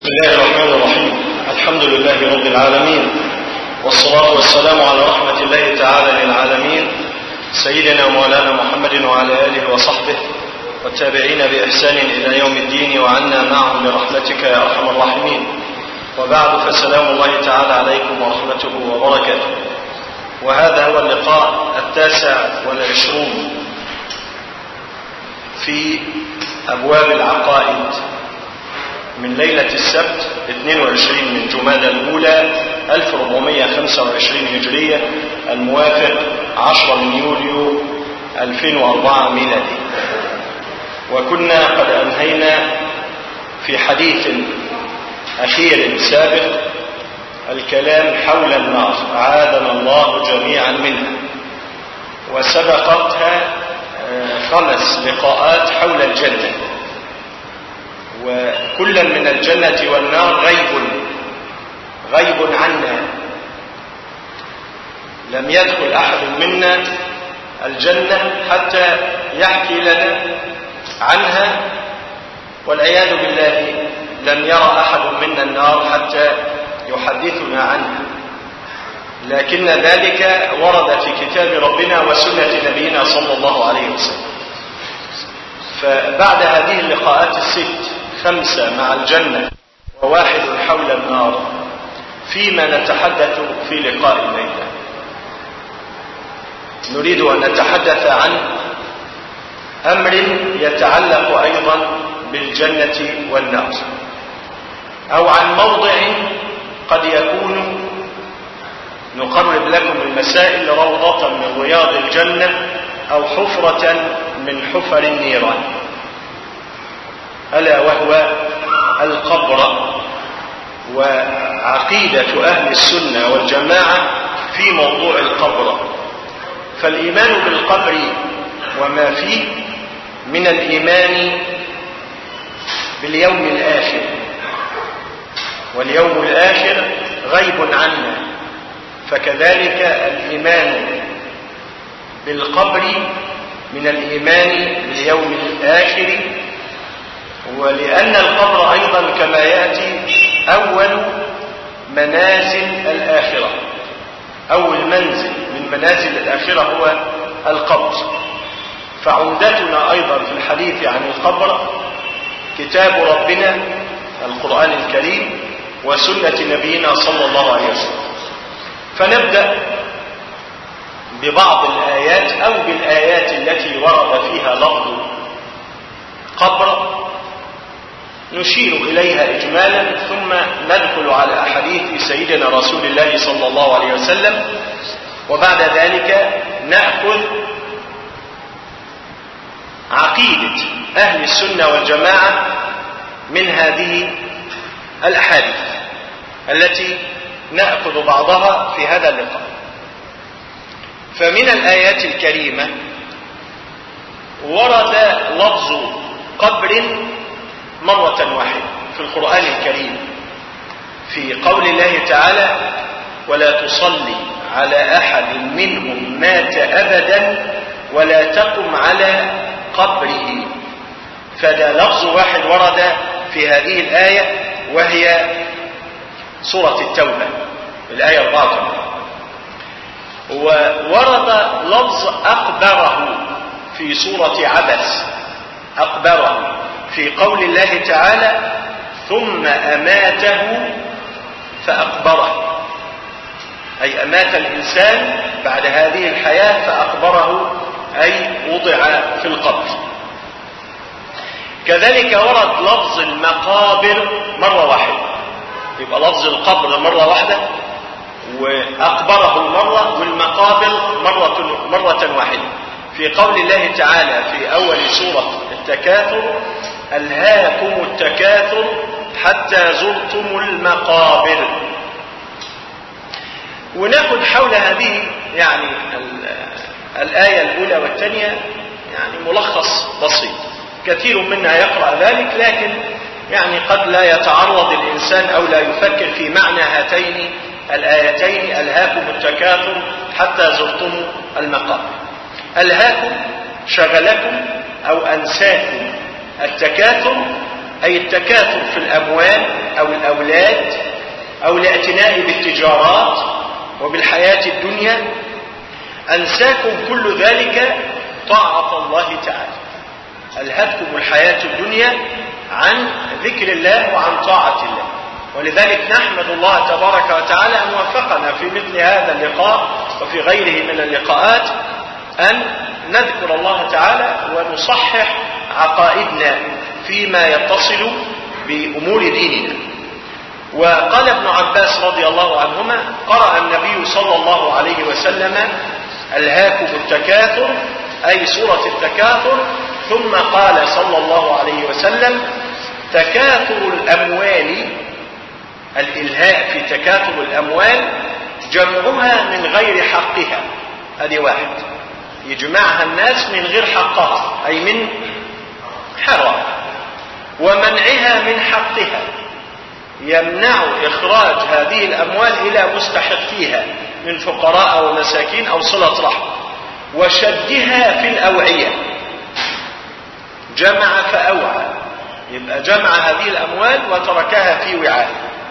بسم الله الرحمن الرحيم الحمد لله رب العالمين والصلاة والسلام على رحمة الله تعالى للعالمين سيدنا ومولانا محمد وعلى آله وصحبه والتابعين بإحسان إلى يوم الدين وعنا معهم برحمتك يا أرحم الراحمين وبعد فسلام الله تعالى عليكم ورحمته وبركاته وهذا هو اللقاء التاسع والعشرون في أبواب العقائد من ليلة السبت 22 من جمادى الأولى 1425 هجرية الموافق 10 من يوليو 2004 ميلادي وكنا قد أنهينا في حديث أخير سابق الكلام حول النار أعاذنا الله جميعا منها وسبقتها خمس لقاءات حول الجنة وكلا من الجنة والنار غيب غيب عنا لم يدخل أحد منا الجنة حتى يحكي لنا عنها والعياذ بالله لم يرى أحد منا النار حتى يحدثنا عنها لكن ذلك ورد في كتاب ربنا وسنة نبينا صلى الله عليه وسلم فبعد هذه اللقاءات الست خمسة مع الجنة وواحد حول النار فيما نتحدث في لقاء الليلة نريد أن نتحدث عن أمر يتعلق أيضا بالجنة والنار أو عن موضع قد يكون نقرب لكم المسائل روضة من رياض الجنة أو حفرة من حفر النيران ألا وهو القبر وعقيدة أهل السنة والجماعة في موضوع القبر فالإيمان بالقبر وما فيه من الإيمان باليوم الآخر واليوم الآخر غيب عنا فكذلك الإيمان بالقبر من الإيمان باليوم الآخر ولأن القبر أيضا كما يأتي أول منازل الآخرة أول منزل من منازل الآخرة هو القبر فعمدتنا أيضا في الحديث عن القبر كتاب ربنا القرآن الكريم وسنة نبينا صلى الله عليه وسلم فنبدأ ببعض الآيات أو بالآيات التي ورد فيها لفظ قبر نشير إليها إجمالا ثم ندخل على أحاديث سيدنا رسول الله صلى الله عليه وسلم وبعد ذلك نأخذ عقيدة أهل السنة والجماعة من هذه الأحاديث التي نأخذ بعضها في هذا اللقاء فمن الآيات الكريمة ورد لفظ قبر مرة واحدة في القرآن الكريم في قول الله تعالى ولا تصلي على أحد منهم مات أبدا ولا تقم على قبره فده لفظ واحد ورد في هذه الآية وهي سورة التوبة الآية 84 وورد لفظ أقبره في سورة عبس أقبره في قول الله تعالى ثم أماته فأقبره أي أمات الإنسان بعد هذه الحياة فأقبره أي وضع في القبر كذلك ورد لفظ المقابر مرة واحدة يبقى لفظ القبر مرة واحدة وأقبره مرة والمقابر مرة, مرة واحدة في قول الله تعالى في أول سورة التكاثر ألهاكم التكاثر حتى زرتم المقابر وناخد حول هذه يعني الآية الأولى والثانية يعني ملخص بسيط كثير منا يقرأ ذلك لكن يعني قد لا يتعرض الإنسان أو لا يفكر في معنى هاتين الآيتين ألهاكم التكاثر حتى زرتم المقابر ألهاكم شغلكم أو أنساكم التكاثر أي التكاثر في الأموال أو الأولاد أو الاعتناء بالتجارات وبالحياة الدنيا أنساكم كل ذلك طاعة الله تعالى ألهتكم الحياة الدنيا عن ذكر الله وعن طاعة الله ولذلك نحمد الله تبارك وتعالى أن وفقنا في مثل هذا اللقاء وفي غيره من اللقاءات أن نذكر الله تعالى ونصحح عقائدنا فيما يتصل بأمور ديننا وقال ابن عباس رضي الله عنهما قرأ النبي صلى الله عليه وسلم ألهاكم التكاثر أي سورة التكاثر ثم قال صلى الله عليه وسلم تكاثر الأموال الإلهاء في تكاثر الأموال جمعها من غير حقها هذه واحد يجمعها الناس من غير حقها أي من حرام ومنعها من حقها يمنع إخراج هذه الأموال إلى مستحقيها من فقراء ومساكين أو صلة رحم وشدها في الأوعية جمع فأوعى يبقى جمع هذه الأموال وتركها في وعاء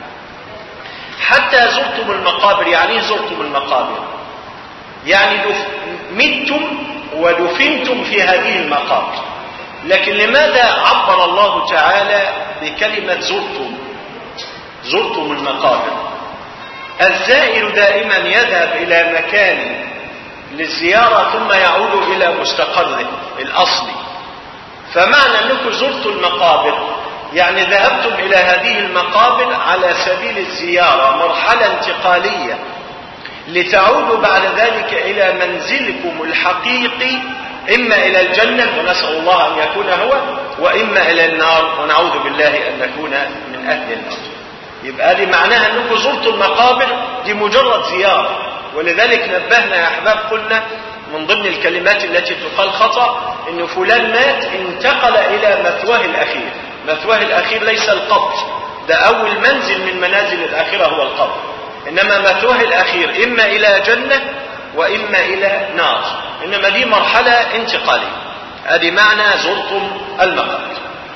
حتى زرتم المقابر يعني زرتم المقابر يعني متم ودفنتم في هذه المقابر لكن لماذا عبر الله تعالى بكلمة زرتم زرتم المقابر الزائر دائما يذهب إلى مكان للزيارة ثم يعود إلى مستقره الأصلي فمعنى أنكم زرتوا المقابر يعني ذهبتم إلى هذه المقابر على سبيل الزيارة مرحلة انتقالية لتعودوا بعد ذلك إلى منزلكم الحقيقي إما إلى الجنة ونسأل الله أن يكون هو وإما إلى النار ونعوذ بالله أن نكون من أهل النار يبقى دي معناها أنكم زرتوا المقابر دي مجرد زيارة ولذلك نبهنا يا أحباب قلنا من ضمن الكلمات التي تقال خطأ أن فلان مات انتقل إلى مثواه الأخير مثواه الأخير ليس القبر ده أول منزل من منازل الآخرة هو القبر إنما مثواه الأخير إما إلى جنة وإما إلى نار إنما دي مرحلة انتقالية هذه معنى زرتم المقابر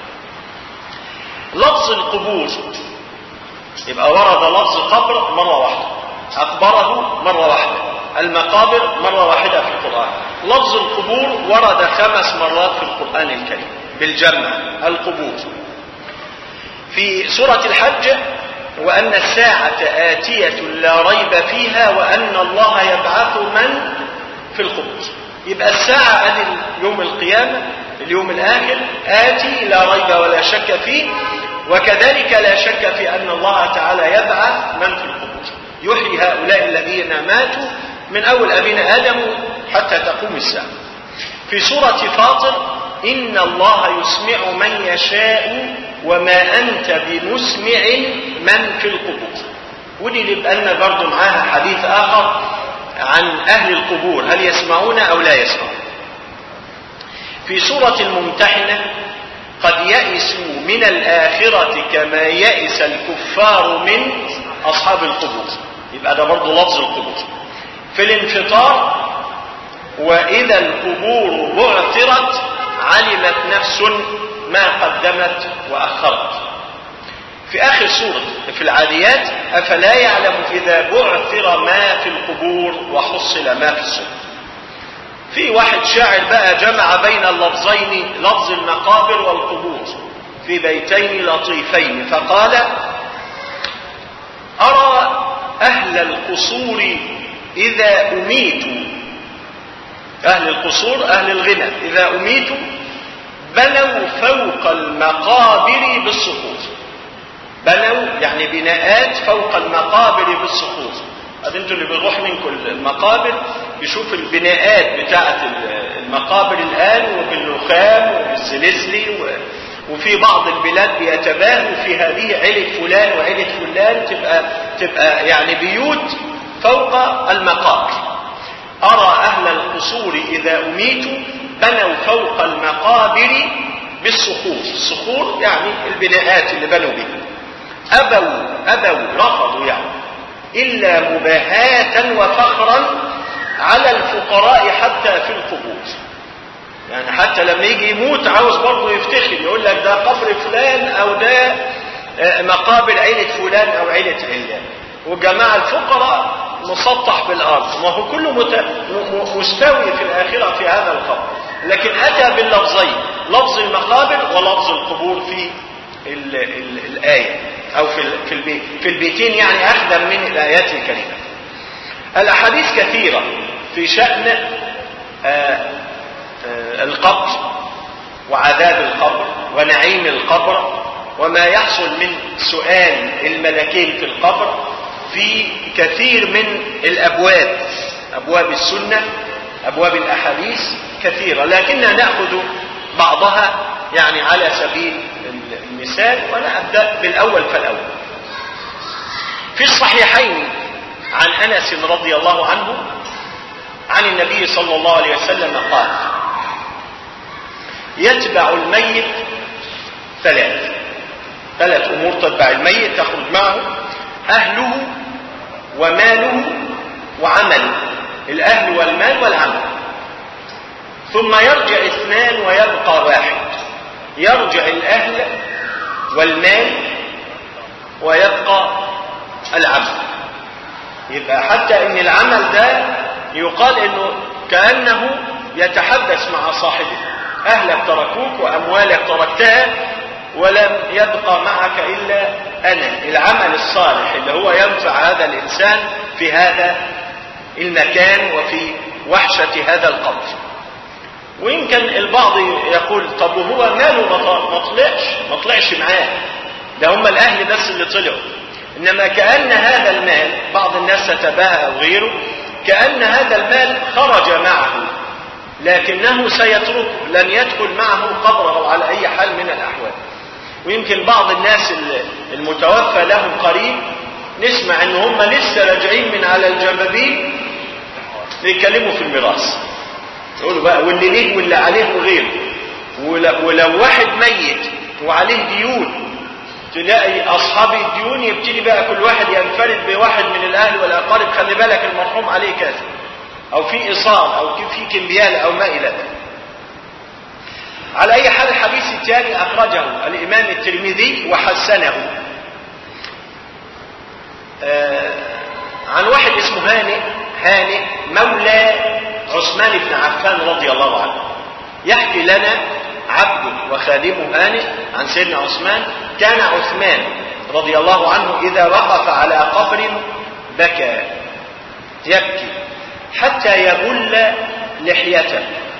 لفظ القبور يبقى ورد لفظ قبر مرة واحدة أقبره مرة واحدة المقابر مرة واحدة في القرآن لفظ القبور ورد خمس مرات في القرآن الكريم بالجمع القبور في سورة الحج وأن الساعة آتية لا ريب فيها وأن الله يبعث من في القبور يبقى الساعة أدي يوم القيامة اليوم الآخر آتي لا ريب ولا شك فيه وكذلك لا شك في أن الله تعالى يبعث من في القبور يحيي هؤلاء الذين ماتوا من أول أبينا آدم حتى تقوم الساعة في سورة فاطر إن الله يسمع من يشاء وما أنت بمسمع من في القبور ودي اللي يبقى لنا برضه معاها حديث آخر عن أهل القبور هل يسمعون أو لا يسمعون في سورة الممتحنة قد يئسوا من الآخرة كما يئس الكفار من أصحاب القبور يبقى ده برضه لفظ القبور في الانفطار وإذا القبور بعثرت علمت نفس ما قدمت وأخرت في آخر سورة في العاديات أفلا يعلم إذا بعثر ما في القبور وحصل ما في الصدور في واحد شاعر بقى جمع بين اللفظين لفظ المقابر والقبور في بيتين لطيفين فقال أرى أهل القصور إذا أميتوا أهل القصور أهل الغنى إذا أميتوا بنوا فوق المقابر بالصخور بنوا يعني بناءات فوق المقابر بالصخور هذا انتوا اللي بنروح منكم المقابر يشوف البناءات بتاعة المقابر الآن وبالرخام وبالسلسلي و... وفي بعض البلاد بيتباهوا في هذه عيلة فلان وعيلة فلان تبقى تبقى يعني بيوت فوق المقابر أرى أهل القصور إذا أميتوا بنوا فوق المقابر بالصخور الصخور يعني البناءات اللي بنوا بها أبوا أبوا رفضوا يعني إلا مباهاة وفخرا على الفقراء حتى في القبور يعني حتى لما يجي يموت عاوز برضه يفتخر يقول لك ده قبر فلان او ده مقابر عيلة فلان او عيلة علان وجماعة الفقراء مسطح بالارض ما هو كله مت... مستوي في الاخرة في هذا القبر لكن اتى باللفظين لفظ المقابر ولفظ القبور في ال... ال... الايه او في ال... في, البي... في البيتين يعني اخذا من الايات الكريمه الاحاديث كثيره في شان آآ آآ القبر وعذاب القبر ونعيم القبر وما يحصل من سؤال الملكين في القبر في كثير من الابواب ابواب السنه ابواب الاحاديث كثيره لكننا ناخذ بعضها يعني على سبيل المثال ونبدا بالاول فالاول في الصحيحين عن انس رضي الله عنه عن النبي صلى الله عليه وسلم قال يتبع الميت ثلاث ثلاث امور تتبع الميت تخرج معه اهله وماله وعمله الاهل والمال والعمل ثم يرجع اثنان ويبقى واحد يرجع الاهل والمال ويبقى العمل يبقى حتى ان العمل ده يقال انه كانه يتحدث مع صاحبه اهلك تركوك واموالك تركتها ولم يبقى معك الا انا العمل الصالح اللي هو ينفع هذا الانسان في هذا المكان وفي وحشه هذا القبر ويمكن البعض يقول طب وهو ماله ما طلعش ما طلعش معاه ده هم الاهل بس اللي طلعوا انما كان هذا المال بعض الناس تتباهى او غيره كان هذا المال خرج معه لكنه سيتركه لن يدخل معه قبره على اي حال من الاحوال ويمكن بعض الناس المتوفى لهم قريب نسمع ان هم لسه راجعين من على الجبابين بيتكلموا في الميراث يقولوا بقى واللي ليه واللي عليه وغيره ولو واحد ميت وعليه ديون تلاقي اصحاب الديون يبتدي بقى كل واحد ينفرد بواحد من الاهل والاقارب خلي بالك المرحوم عليه كذا او في ايصال او في كمبيال او ما الى ذلك على اي حال الحديث الثاني اخرجه الامام الترمذي وحسنه آه عن واحد اسمه هانئ هانئ مولى عثمان بن عفان رضي الله عنه يحكي لنا عبد وخادمه هانئ عن سيدنا عثمان كان عثمان رضي الله عنه اذا وقف على قبر بكى يبكي حتى يبل لحيته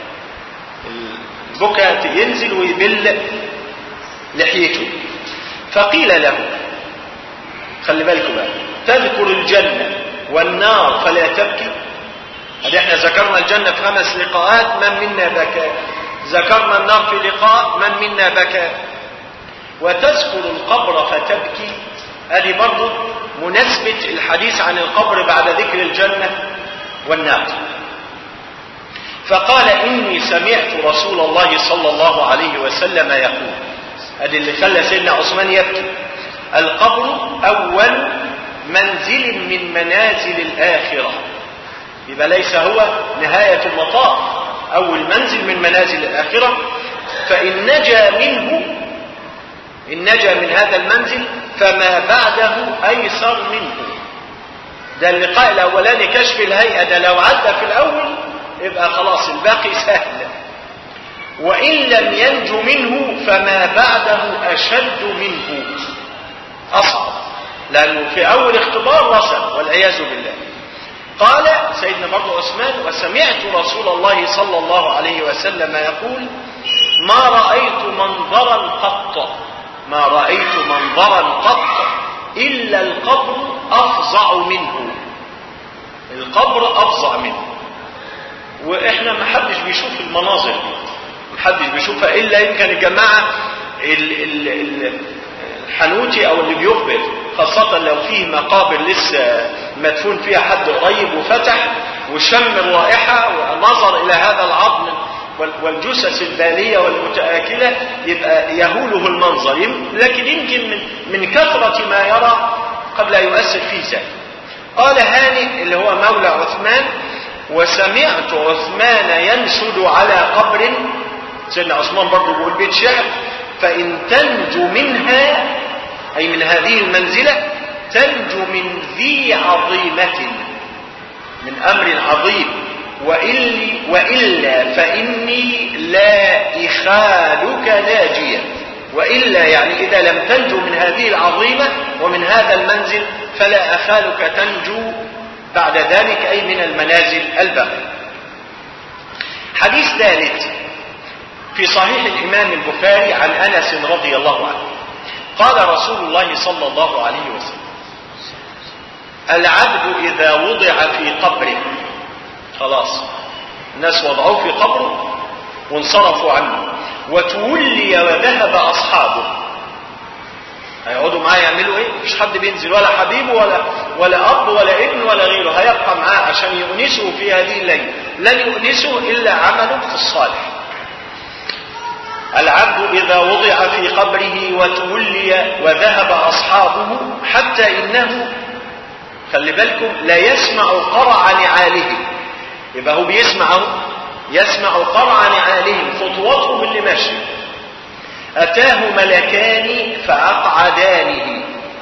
البكاء ينزل ويبل لحيته فقيل له خلي بالكم بقى تذكر الجنة والنار فلا تبكي هذه احنا ذكرنا الجنة في خمس لقاءات من منا بكى ذكرنا النار في لقاء من منا بكى وتذكر القبر فتبكي هذه برضه مناسبة الحديث عن القبر بعد ذكر الجنة والنار فقال إني سمعت رسول الله صلى الله عليه وسلم يقول هذه اللي خلى سيدنا عثمان يبكي القبر أول منزل من منازل الآخرة يبقى ليس هو نهاية المطاف أول منزل من منازل الآخرة فإن نجا منه إن نجا من هذا المنزل فما بعده أيسر منه ده اللقاء الأولاني كشف الهيئة ده لو عدى في الأول يبقى خلاص الباقي سهل وإن لم ينجو منه فما بعده أشد منه أصعب لأنه في أول اختبار رسم والعياذ بالله قال سيدنا برضو عثمان وسمعت رسول الله صلى الله عليه وسلم يقول ما رأيت منظرا قط ما رأيت منظرا قط إلا القبر أفظع منه القبر أفظع منه وإحنا ما حدش بيشوف المناظر دي ما حدش بيشوفها إلا يمكن الجماعة الحنوتي أو اللي بيخبر خاصة لو فيه مقابر لسه مدفون فيها حد قريب وفتح وشم الرائحة ونظر إلى هذا العظم والجثث البالية والمتآكلة يبقى يهوله المنظر لكن يمكن من, من كثرة ما يرى قد لا يؤثر فيه ذلك قال هاني اللي هو مولى عثمان وسمعت عثمان ينشد على قبر سيدنا عثمان برضه بيقول بيت شعر فإن تنجو منها أي من هذه المنزلة تنجو من ذي عظيمة من أمر عظيم وإلي وإلا فإني لا إخالك ناجيا وإلا يعني إذا لم تنجو من هذه العظيمة ومن هذا المنزل فلا أخالك تنجو بعد ذلك أي من المنازل الباقية حديث ثالث في صحيح الإمام البخاري عن أنس رضي الله عنه قال رسول الله صلى الله عليه وسلم العبد إذا وضع في قبره خلاص الناس وضعوه في قبره وانصرفوا عنه وتولي وذهب أصحابه هيقعدوا معاه يعملوا ايه مش حد بينزل ولا حبيبه ولا ولا اب ولا ابن ولا غيره هيبقى معاه عشان يؤنسه في هذه الليله لن يؤنسه الا عمله الصالح العبد اذا وضع في قبره وتولي وذهب اصحابه حتى انه خلي بالكم لا يسمع قرع نعالهم يبقى هو بيسمع يسمع قرع نعالهم خطواتهم اللي ماشيه أتاه ملكان فأقعدانه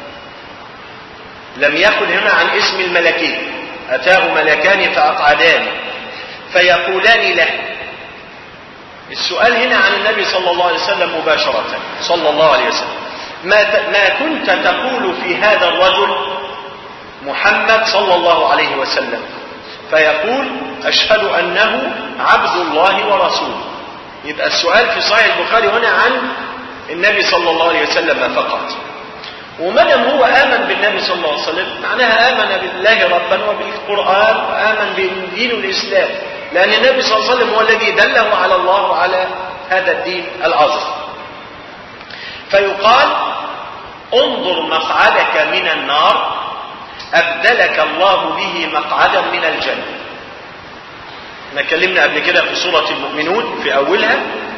لم يقل هنا عن اسم الملكين أتاه ملكان فأقعدانه فيقولان له السؤال هنا عن النبي صلى الله عليه وسلم مباشرة صلى الله عليه وسلم ما, ما كنت تقول في هذا الرجل محمد صلى الله عليه وسلم فيقول أشهد أنه عبد الله ورسوله يبقى السؤال في صحيح البخاري هنا عن النبي صلى الله عليه وسلم فقط وما دام هو امن بالنبي صلى الله عليه وسلم معناها امن بالله ربا وبالقران وامن بدين الاسلام لان النبي صلى الله عليه وسلم هو الذي دله على الله وعلى هذا الدين العظيم فيقال انظر مقعدك من النار ابدلك الله به مقعدا من الجنه احنا اتكلمنا قبل كده في سورة المؤمنون في أولها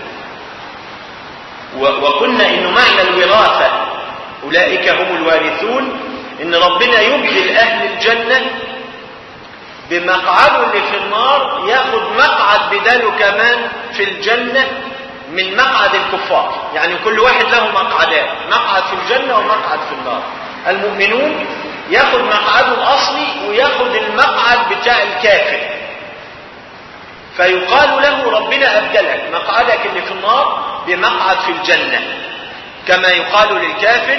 وقلنا إنه معنى الوراثة أولئك هم الوارثون إن ربنا يبدل أهل الجنة بمقعده اللي في النار ياخد مقعد بداله كمان في الجنة من مقعد الكفار يعني كل واحد له مقعدان مقعد في الجنة ومقعد في النار المؤمنون ياخد مقعده الأصلي وياخد المقعد بتاع الكافر فيقال له ربنا أبدلك مقعدك اللي في النار بمقعد في الجنة كما يقال للكافر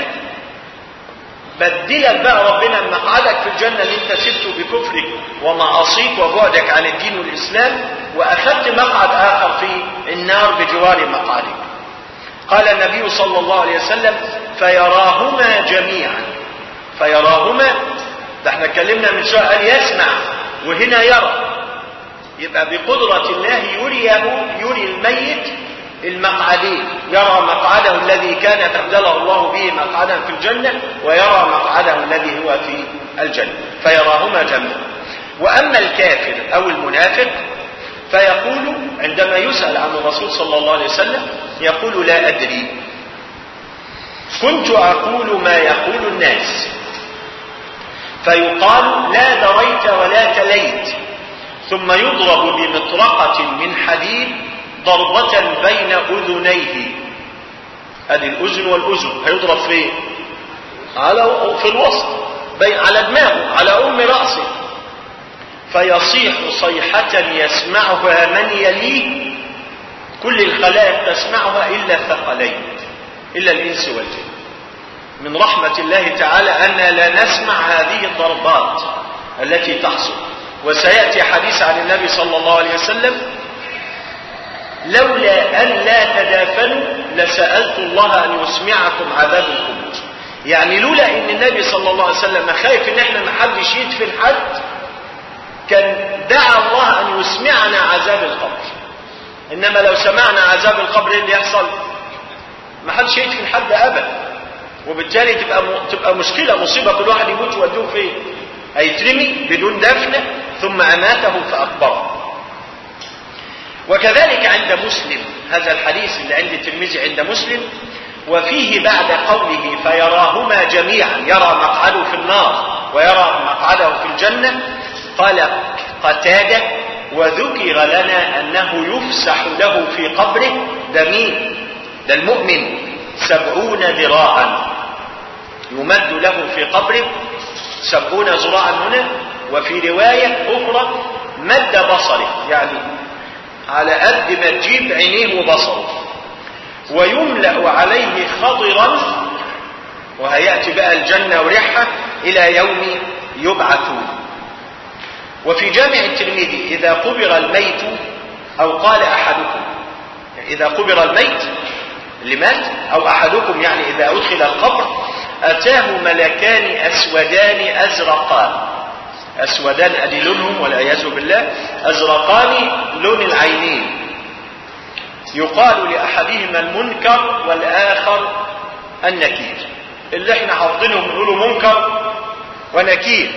بدلك بقى ربنا مقعدك في الجنة اللي انت سبته بكفرك ومعاصيك وبعدك عن الدين والإسلام وأخذت مقعد آخر في النار بجوار مقعدك قال النبي صلى الله عليه وسلم فيراهما جميعا فيراهما ده احنا اتكلمنا من شوية قال يسمع وهنا يرى يبقى بقدرة الله يريه يري الميت المقعدين يرى مقعده الذي كان تبدله الله به مقعدا في الجنة ويرى مقعده الذي هو في الجنة فيراهما جميعا وأما الكافر أو المنافق فيقول عندما يسأل عن الرسول صلى الله عليه وسلم يقول لا أدري كنت أقول ما يقول الناس فيقال لا دريت ولا تليت ثم يضرب بمطرقة من حديد ضربة بين أذنيه ادي الأذن والأذن هيضرب فين على في الوسط بين على دماغه على أم رأسه فيصيح صيحة يسمعها من يليه كل الخلائق تسمعها إلا الثقلين إلا الإنس والجن من رحمة الله تعالى أن لا نسمع هذه الضربات التي تحصل وسيأتي حديث عن النبي صلى الله عليه وسلم لولا أن لا تدافنوا لسألت الله أن يسمعكم عذاب القبور يعني لولا أن النبي صلى الله عليه وسلم خايف أن احنا ما حدش يدفن حد كان دعا الله أن يسمعنا عذاب القبر إنما لو سمعنا عذاب القبر ايه اللي يحصل ما حدش يدفن حد أبدا وبالتالي تبقى تبقى مشكلة مصيبة كل واحد يموت يودوه فين هيترمي بدون دفن ثم أماته فأقبره وكذلك عند مسلم هذا الحديث اللي عند الترمذي عند مسلم وفيه بعد قوله فيراهما جميعا يرى مقعده في النار ويرى مقعده في الجنة قال قتادة وذكر لنا أنه يفسح له في قبره ده مين ده المؤمن سبعون ذراعا يمد له في قبره سبعون ذراعا هنا وفي رواية أخرى مد بصره يعني على قد ما تجيب عينيه وبصره ويملأ عليه خضرا وهيأتي بقى الجنة وريحها إلى يوم يبعثون وفي جامع الترمذي إذا قبر الميت أو قال أحدكم يعني إذا قبر الميت اللي مات أو أحدكم يعني إذا أدخل القبر أتاه ملكان أسودان أزرقان أسودان أدي لونهم والعياذ بالله أزرقان لون العينين يقال لأحدهما المنكر والآخر النكير اللي احنا حافظينهم نقولوا منكر ونكير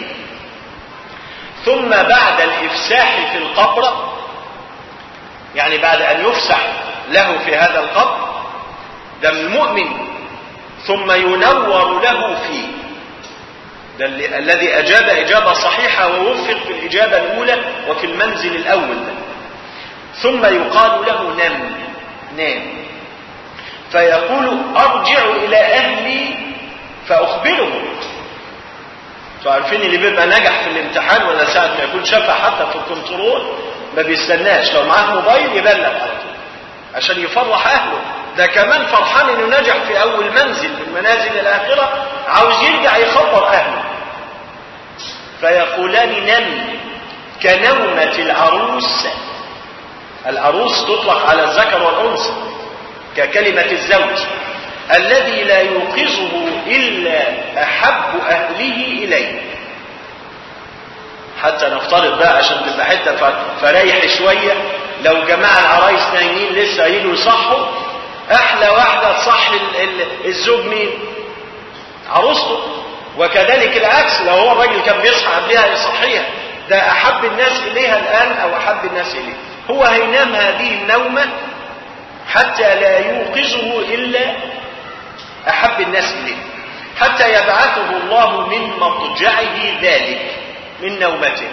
ثم بعد الإفساح في القبر يعني بعد أن يفسح له في هذا القبر ده المؤمن ثم ينور له فيه ده الذي أجاب إجابة صحيحة ووفق في الإجابة الأولى وفي المنزل الأول ده ثم يقال له نم نام فيقول أرجع إلى أهلي فأخبرهم عارفين اللي بيبقى نجح في الامتحان ولا ساعة ما يكون شافها حتى في الكنترول ما بيستناش لو معاه موبايل يبلغ على طول عشان يفرح أهله ده كمان فرحان انه نجح في اول منزل من منازل الاخره عاوز يرجع يخبر اهله فيقولان نم كنومة العروس العروس تطلق على الذكر والانثى ككلمة الزوج الذي لا يوقظه الا احب اهله اليه حتى نفترض بقى عشان تبقى حته فريح شويه لو جماعه العرايس نايمين لسه يجوا يصحوا احلى واحده تصحي الزوج مين عروسته وكذلك العكس لو هو الراجل كان بيصحى قبلها يصحيها ده احب الناس اليها الان او احب الناس اليه هو هينام هذه النومه حتى لا يوقظه الا احب الناس اليه حتى يبعثه الله من مضجعه ذلك من نومته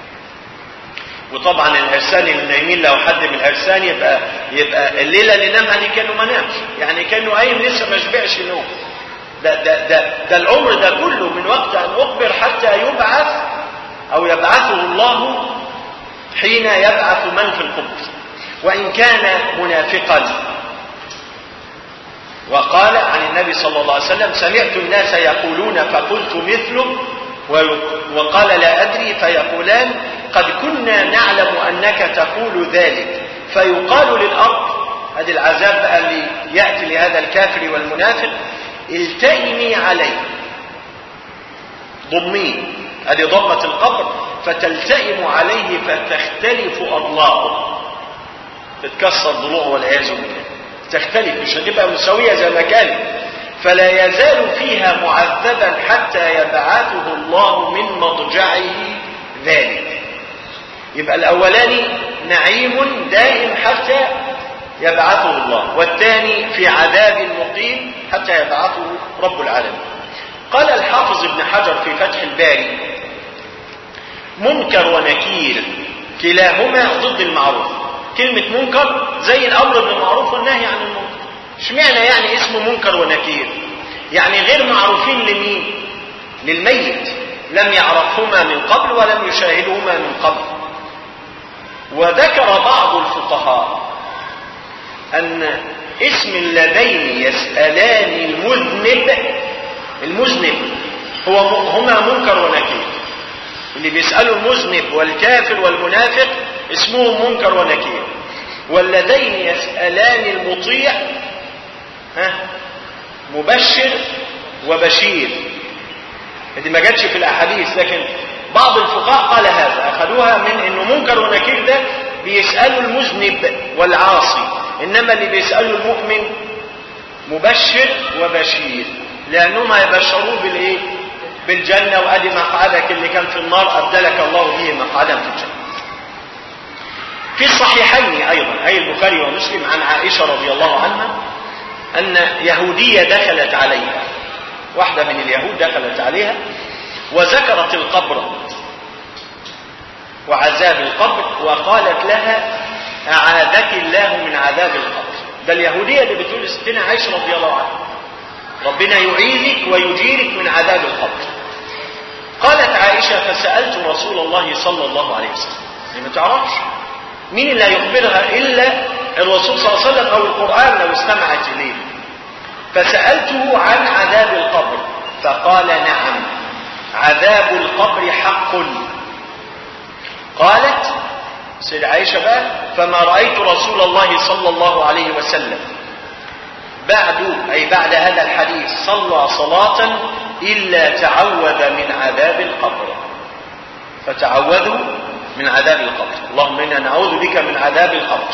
وطبعا العرسان اللي نايمين لو حد من العرسان يبقى يبقى الليله اللي نامها دي كانه ما نامش يعني كانه قايم لسه ما شبعش نوم ده ده ده ده العمر ده كله من وقت ان اخبر حتى يبعث او يبعثه الله حين يبعث من في القبر وان كان منافقا وقال عن النبي صلى الله عليه وسلم سمعت الناس يقولون فقلت مثله وقال لا ادري فيقولان قد كنا نعلم انك تقول ذلك فيقال للارض هذه العذاب بقى اللي ياتي لهذا الكافر والمنافق التئمي عليه ضميه هذه ضمة القبر فتلتئم عليه فتختلف أضلاعه تتكسر ضلوعه والعياذ بالله تختلف مش هتبقى مساوية زي ما كانت فلا يزال فيها معذبا حتى يبعثه الله من مضجعه ذلك يبقى الأولاني نعيم دائم حتى يبعثه الله والثاني في عذاب مقيم حتى يبعثه رب العالمين قال الحافظ ابن حجر في فتح الباري منكر ونكير كلاهما ضد المعروف كلمة منكر زي الأمر بالمعروف والنهي عن المنكر اشمعنى يعني اسمه منكر ونكير يعني غير معروفين لمين للميت لم يعرفهما من قبل ولم يشاهدهما من قبل وذكر بعض الفقهاء أن اسم اللذين يسألان المذنب المذنب هو هما منكر ونكير اللي بيسألوا المذنب والكافر والمنافق اسمهم منكر ونكير واللذين يسألان المطيع ها مبشر وبشير دي ما جاتش في الاحاديث لكن بعض الفقهاء قال هذا اخذوها من انه منكر ونكير ده بيسالوا المذنب والعاصي انما اللي بيسالوا المؤمن مبشر وبشير لانهم هيبشروه بالايه بالجنه وادي مقعدك اللي كان في النار ابدلك الله به مقعدا في الجنه في الصحيحين ايضا اي البخاري ومسلم عن عائشه رضي الله عنها ان يهوديه دخلت عليها واحده من اليهود دخلت عليها وذكرت القبر وعذاب القبر وقالت لها أعاذك الله من عذاب القبر ده اليهودية اللي بتقول ستنا عائشة رضي الله عنها ربنا يعيذك ويجيرك من عذاب القبر قالت عائشة فسألت رسول الله صلى الله عليه وسلم يعني ما تعرفش مين اللي هيخبرها إلا الرسول صلى الله عليه وسلم أو القرآن لو استمعت إليه فسألته عن عذاب القبر فقال نعم عذاب القبر حق قالت سيد عائشة بقى فما رأيت رسول الله صلى الله عليه وسلم بعد أي بعد هذا الحديث صلى صلاة إلا تعوذ من عذاب القبر فتعوذوا من عذاب القبر اللهم إنا نعوذ بك من عذاب القبر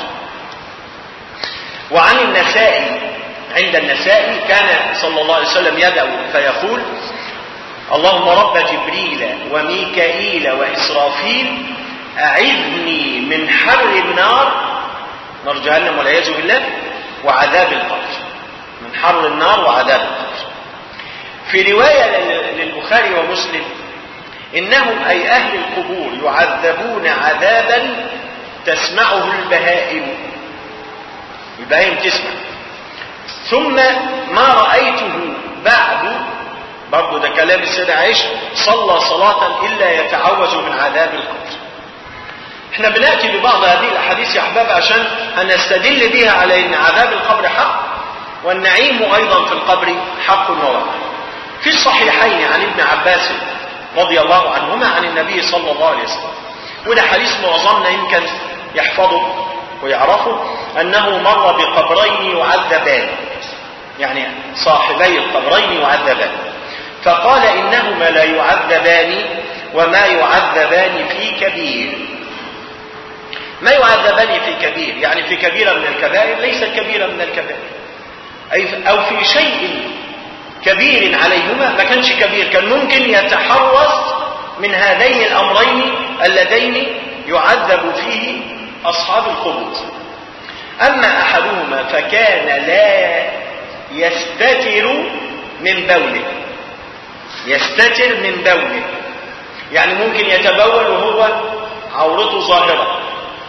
وعن النسائي عند النسائي كان صلى الله عليه وسلم يدعو فيقول اللهم رب جبريل وميكائيل وإسرافيل أعذني من حر النار نار جهنم والعياذ بالله وعذاب القبر من حر النار وعذاب القبر في رواية للبخاري ومسلم إنهم أي أهل القبور يعذبون عذابا تسمعه البهائم البهائم تسمع ثم ما رأيته بعد برضه ده كلام السيدة عائشة صلى صلاة إلا يتعوذ من عذاب القبر احنا بنأتي ببعض هذه الأحاديث يا أحباب عشان هنستدل بها على أن عذاب القبر حق والنعيم أيضا في القبر حق وواقع في الصحيحين عن ابن عباس رضي الله عنهما عن النبي صلى الله عليه وسلم وده حديث معظمنا يمكن يحفظه ويعرفه أنه مر بقبرين يعذبان يعني صاحبي القبرين يعذبان فقال إنهما لا يعذبان وما يعذبان في كبير ما يعذبان في كبير يعني في كبيرة من الكبائر ليست كبيرة من الكبائر أي أو في شيء كبير عليهما ما كانش كبير كان ممكن يتحرز من هذين الأمرين اللذين يعذب فيه أصحاب القبور أما أحدهما فكان لا يستتر من بوله يستتر من بوله يعني ممكن يتبول وهو عورته ظاهرة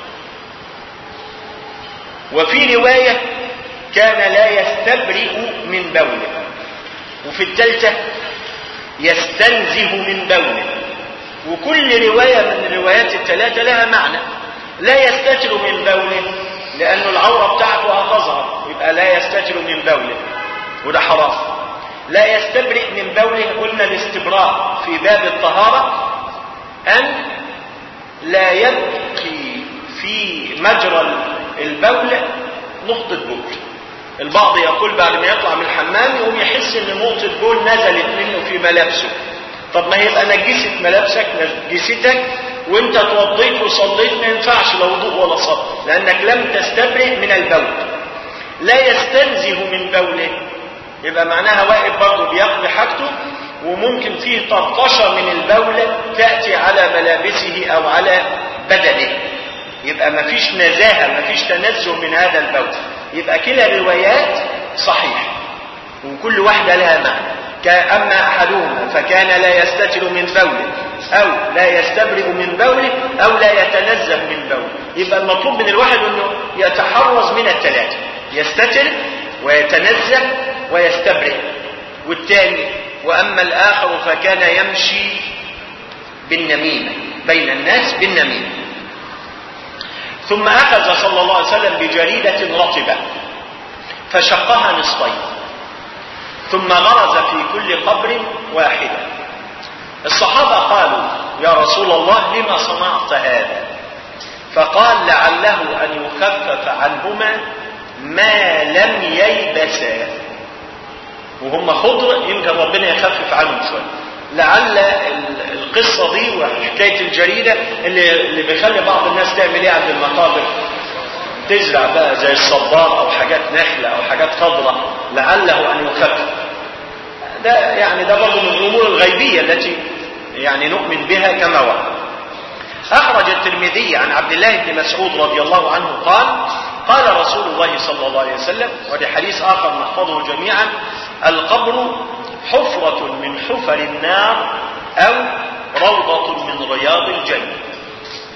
وفي رواية كان لا يستبرئ من بوله وفي الثالثة يستنزه من بوله وكل رواية من الروايات الثلاثة لها معنى لا يستتر من بوله لأن العورة بتاعته هتظهر يبقى لا يستتر من بوله وده حرام لا يستبرئ من بوله قلنا الاستبراء في باب الطهارة أن لا يبقي في مجرى البول نقطة بول البعض يقول بعد ما يطلع من الحمام يقوم يحس ان نقطة بول نزلت منه في ملابسه طب ما يبقى نجست ملابسك نجستك وانت توضيت وصليت ما ينفعش لا وضوء ولا صلاة لانك لم تستبرئ من البول لا يستنزه من بوله يبقى معناها واقف برضه بيقضي حاجته وممكن فيه طرطشة من البول تأتي على ملابسه أو على بدنه يبقى مفيش نزاهة مفيش تنزه من هذا البول يبقى كلا الروايات صحيح وكل واحدة لها معنى أما أحدهما فكان لا يستتر من بوله أو لا يستبرئ من بوله أو لا يتنزه من بوله يبقى المطلوب من الواحد أنه يتحرز من الثلاثة يستتر ويتنزه ويستبرئ والثاني وأما الآخر فكان يمشي بالنميمة بين الناس بالنميمة ثم أخذ صلى الله عليه وسلم بجريدة رطبة فشقها نصفين ثم غرز في كل قبر واحدة الصحابة قالوا يا رسول الله لما صنعت هذا فقال لعله أن يخفف عنهما ما لم ييبسا وهم خضر يمكن ربنا يخفف عنهم شوية لعل القصة دي وحكاية الجريدة اللي, اللي بيخلي بعض الناس تعمل ايه عند المقابر تزرع بقى زي الصبار او حاجات نخلة او حاجات خضراء لعله ان يخفف ده يعني ده برضه من الامور الغيبية التي يعني نؤمن بها كما ورد اخرج الترمذي عن عبد الله بن مسعود رضي الله عنه قال قال رسول الله صلى الله عليه وسلم وده حديث اخر نحفظه جميعا القبر حفرة من حفر النار أو روضة من رياض الجنة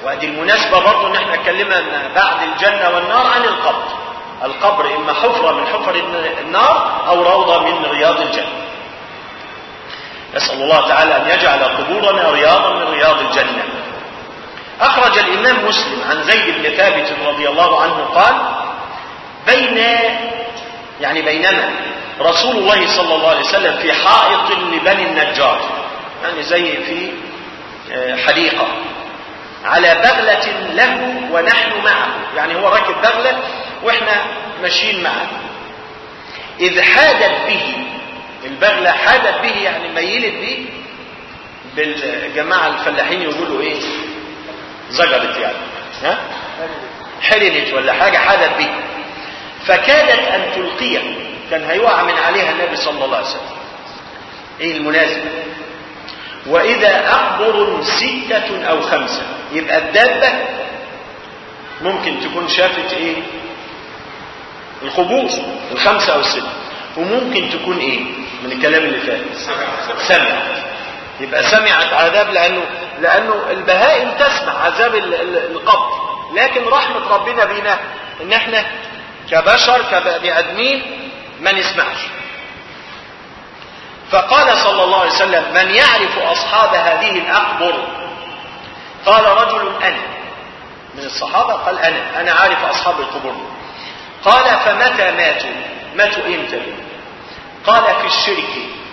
وادي المناسبة برضه ان احنا اتكلمنا بعد الجنة والنار عن القبر القبر اما حفرة من حفر النار او روضة من رياض الجنة نسأل الله تعالى ان يجعل قبورنا رياضا من رياض الجنة اخرج الامام مسلم عن زيد بن ثابت رضي الله عنه قال بين يعني بينما رسول الله صلى الله عليه وسلم في حائط لبني النجار يعني زي في حديقة على بغلة له ونحن معه يعني هو راكب بغلة واحنا ماشيين معه إذ حادت به البغلة حادت به يعني ميلت به بالجماعة الفلاحين يقولوا ايه زجرت يعني ها حرنت ولا حاجة حادت به فكادت أن تلقيه كان هيقع من عليها النبي صلى الله عليه وسلم ايه المناسبة وإذا أقبر ستة أو خمسة يبقى الدابة ممكن تكون شافت إيه القبور الخمسة أو الستة وممكن تكون إيه من الكلام اللي فات سمعت يبقى سمعت عذاب لأنه لأنه البهائم تسمع عذاب القبر لكن رحمة ربنا بينا إن إحنا كبشر كبني آدمين ما نسمعش فقال صلى الله عليه وسلم من يعرف أصحاب هذه الأقبر قال رجل أنا من الصحابة قال أنا أنا عارف أصحاب القبور قال فمتى ماتوا ماتوا إمتى قال في الشرك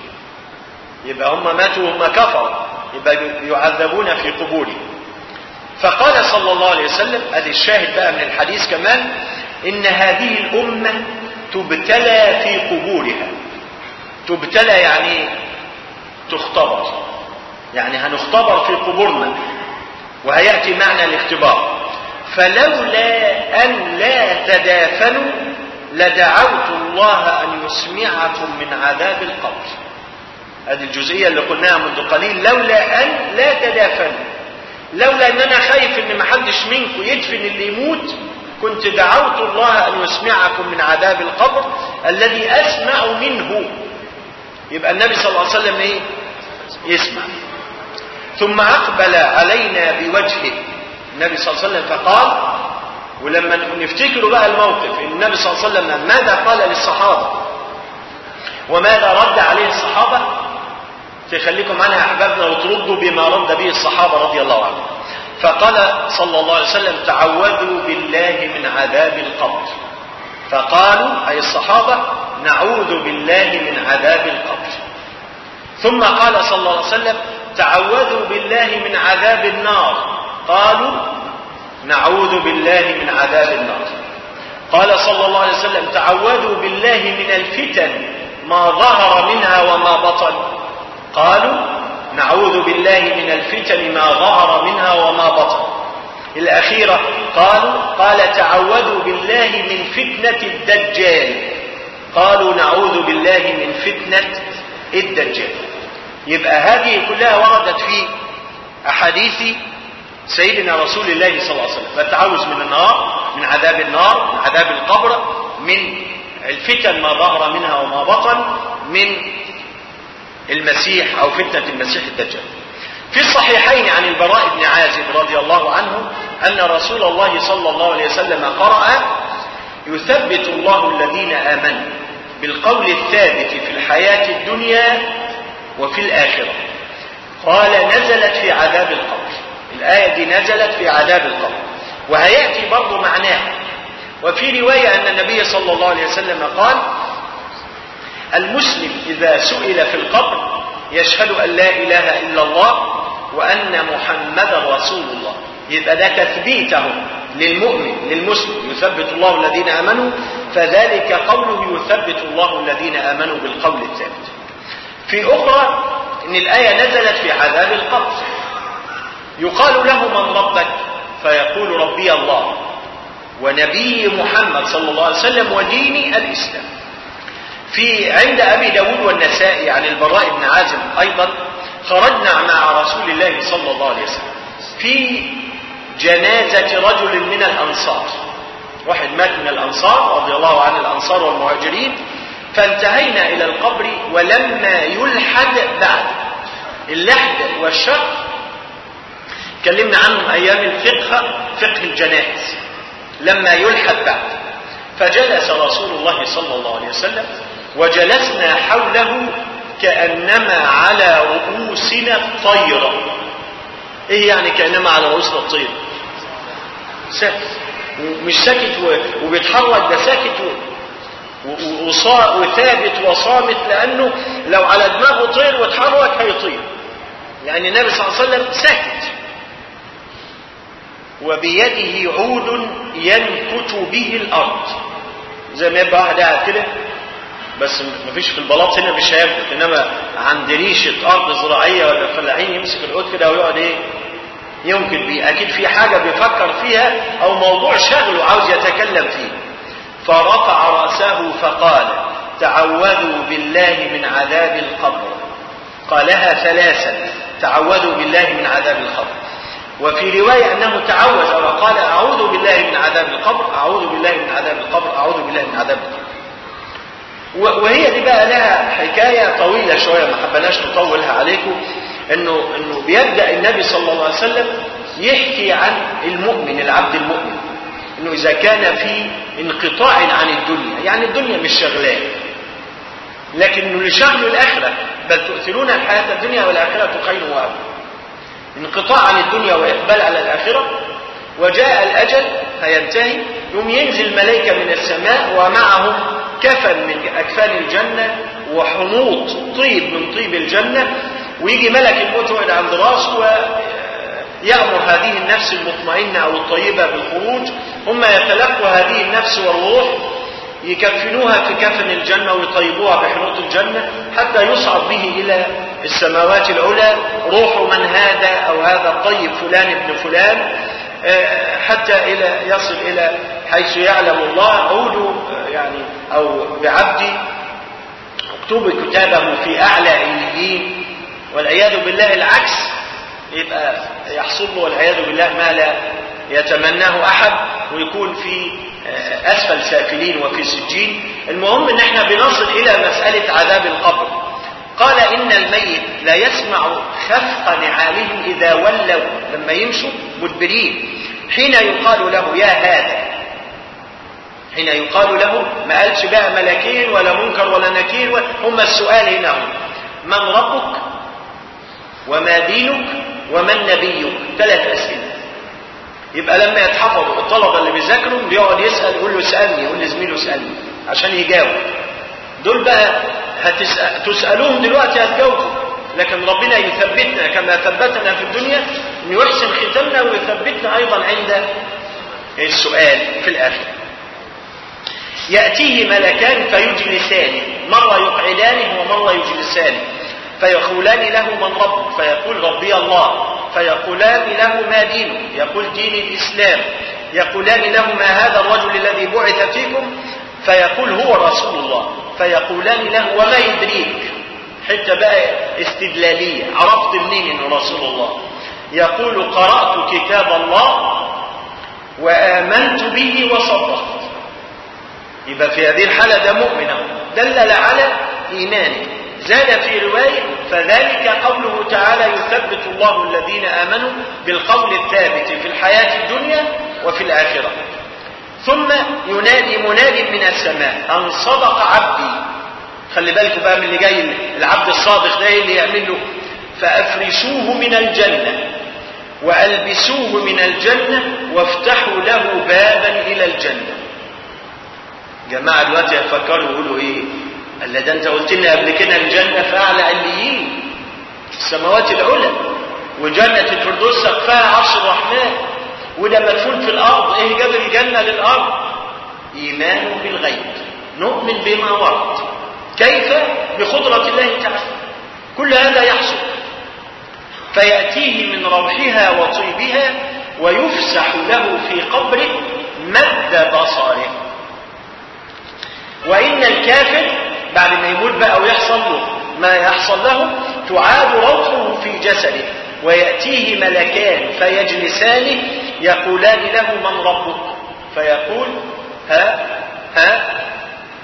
يبقى هم ماتوا هم كفروا يبقى يعذبون في قبورهم فقال صلى الله عليه وسلم ادي الشاهد بقى من الحديث كمان ان هذه الامه تبتلى في قبورها تبتلى يعني تختبر يعني هنختبر في قبورنا وهيأتي معنى الاختبار فلولا أن لا تدافنوا لدعوت الله أن يسمعكم من عذاب القبر هذه الجزئية اللي قلناها منذ قليل لولا أن لا تدافنوا لولا أن أنا خايف أن محدش منكم يدفن اللي يموت كنت دعوت الله أن يسمعكم من عذاب القبر الذي أسمع منه يبقى النبي صلى الله عليه وسلم ايه يسمع ثم اقبل علينا بوجهه النبي صلى الله عليه وسلم فقال ولما نفتكروا بقى الموقف النبي صلى الله عليه وسلم ماذا قال للصحابه وماذا رد عليه الصحابه تخليكم معنا احبابنا وتردوا بما رد به الصحابه رضي الله عنهم فقال صلى الله عليه وسلم تعوذوا بالله من عذاب القبر فقالوا أي الصحابة نعوذ بالله من عذاب القبر ثم قال صلى الله عليه وسلم تعوذوا بالله من عذاب النار قالوا نعوذ بالله من عذاب النار قال صلى الله عليه وسلم تعوذوا بالله من الفتن ما ظهر منها وما بطن قالوا نعوذ بالله من الفتن ما ظهر منها وما بطن الأخيرة قالوا قال تعوذوا بالله من فتنة الدجال قالوا نعوذ بالله من فتنة الدجال يبقى هذه كلها وردت في أحاديث سيدنا رسول الله صلى الله عليه وسلم فالتعوذ من النار من عذاب النار من عذاب القبر من الفتن ما ظهر منها وما بطن من المسيح أو فتنة المسيح الدجال في الصحيحين عن البراء بن عازب رضي الله عنه أن رسول الله صلى الله عليه وسلم قرأ يثبت الله الذين آمنوا بالقول الثابت في الحياة الدنيا وفي الآخرة قال نزلت في عذاب القبر الآية دي نزلت في عذاب القبر وهيأتي برضو معناها وفي رواية أن النبي صلى الله عليه وسلم قال المسلم إذا سئل في القبر يشهد أن لا إله إلا الله وأن محمدا رسول الله يبقى ده تثبيته للمؤمن للمسلم يثبت الله الذين آمنوا فذلك قوله يثبت الله الذين آمنوا بالقول الثابت في أخرى إن الآية نزلت في عذاب القبر يقال له من ربك فيقول ربي الله ونبي محمد صلى الله عليه وسلم وديني الإسلام في عند أبي داود والنسائي عن البراء بن عازم أيضا خرجنا مع رسول الله صلى الله عليه وسلم في جنازة رجل من الأنصار واحد مات من الأنصار رضي الله عن الأنصار والمهاجرين فانتهينا إلى القبر ولما يلحد بعد اللحد والشق اتكلمنا عنه أيام الفقه فقه الجنائز لما يلحد بعد فجلس رسول الله صلى الله عليه وسلم وجلسنا حوله كأنما على رؤوسنا الطير ايه يعني كأنما على رؤوسنا الطير ساكت مش ساكت وبيتحرك ده ساكت وثابت وصامت لأنه لو على دماغه طير واتحرك هيطير يعني النبي صلى الله عليه وسلم ساكت وبيده عود ينكت به الأرض زي ما يبقى واحد قاعد كده بس مفيش في البلاط هنا مش هينكت انما عند ريشه ارض زراعيه ولا فلاحين يمسك العود كده ويقعد ايه يمكن بيه اكيد في حاجه بيفكر فيها او موضوع شغله عاوز يتكلم فيه فرفع راسه فقال تعوذوا بالله من عذاب القبر قالها ثلاثا تعوذوا بالله من عذاب القبر وفي رواية أنه تعوذ وقال أعوذ بالله من عذاب القبر أعوذ بالله من عذاب القبر أعوذ بالله من عذاب القبر وهي دي بقى لها حكاية طويلة شوية ما حبناش نطولها عليكم انه انه بيبدا النبي صلى الله عليه وسلم يحكي عن المؤمن العبد المؤمن انه اذا كان في انقطاع عن الدنيا يعني الدنيا مش شغلاه لكن انه اللي شغله الاخره بل تؤثرون الحياه الدنيا والاخره خير وابقى انقطاع عن الدنيا واقبال على الاخره وجاء الاجل هينتهي يوم ينزل ملائكه من السماء ومعهم كفن من اكفان الجنه وحنوط طيب من طيب الجنه ويجي ملك الموت يقعد عند راسه ويأمر هذه النفس المطمئنة أو الطيبة بالخروج هم يتلقوا هذه النفس والروح يكفنوها في كفن الجنة ويطيبوها بحنوط الجنة حتى يصعد به إلى السماوات العلى روح من هذا أو هذا الطيب فلان ابن فلان حتى إلى يصل إلى حيث يعلم الله عودوا يعني أو بعبدي اكتب كتابه في أعلى عليين والعياذ بالله العكس يبقى يحصل له والعياذ بالله ما لا يتمناه احد ويكون في اسفل سافلين وفي سجين المهم ان احنا بنصل الى مساله عذاب القبر قال ان الميت لا يسمع خفق نعالهم اذا ولوا لما يمشوا مدبرين حين يقال له يا هذا حين يقال له ما قالش بقى ملكين ولا منكر ولا نكير هم السؤال هنا هم من ربك وما دينك ومن نبيك ثلاث أسئلة يبقى لما يتحفظوا الطلبة اللي بيذاكروا بيقعد يسأل يقول له اسألني يقول لزميله اسألني عشان يجاوب دول بقى هتسأل تسألوهم دلوقتي هتجاوبوا لكن ربنا يثبتنا كما ثبتنا في الدنيا ان يحسن ختامنا ويثبتنا ايضا عند السؤال في الاخر يأتيه ملكان فيجلسانه مرة يقعدانه ومرة يجلسانه فيقولان له من ربك فيقول ربي الله فيقولان له ما دينك يقول دين الإسلام يقولان له ما هذا الرجل الذي بعث فيكم فيقول هو رسول الله فيقولان له وما يدريك حتى بقى استدلالية عرفت منين انه رسول الله يقول قرأت كتاب الله وآمنت به وصدقت يبقى في هذه الحالة ده مؤمن دلل على إيمانه زاد في رواية فذلك قوله تعالى يثبت الله الذين آمنوا بالقول الثابت في الحياة الدنيا وفي الآخرة ثم ينادي مناد من السماء أن صدق عبدي خلي بالكم بقى من اللي جاي العبد الصادق ده اللي يعمل له فأفرشوه من الجنة وألبسوه من الجنة وافتحوا له بابا إلى الجنة جماعة دلوقتي يفكروا يقولوا إيه قال ده انت قلت لنا قبل كده الجنة في أعلى عليين السماوات العلى وجنة الفردوس سقفها عرش الرحمن وده مدفون في الأرض إيه جاب الجنة للأرض إيمان بالغيب نؤمن بما ورد كيف بقدرة الله تعالى كل هذا يحصل فيأتيه من روحها وطيبها ويفسح له في قبره مد بصره وإن الكافر بعد ما يموت بقى ويحصل له ما يحصل له تعاد روحه في جسده ويأتيه ملكان فيجلسانه يقولان له من ربك فيقول ها ها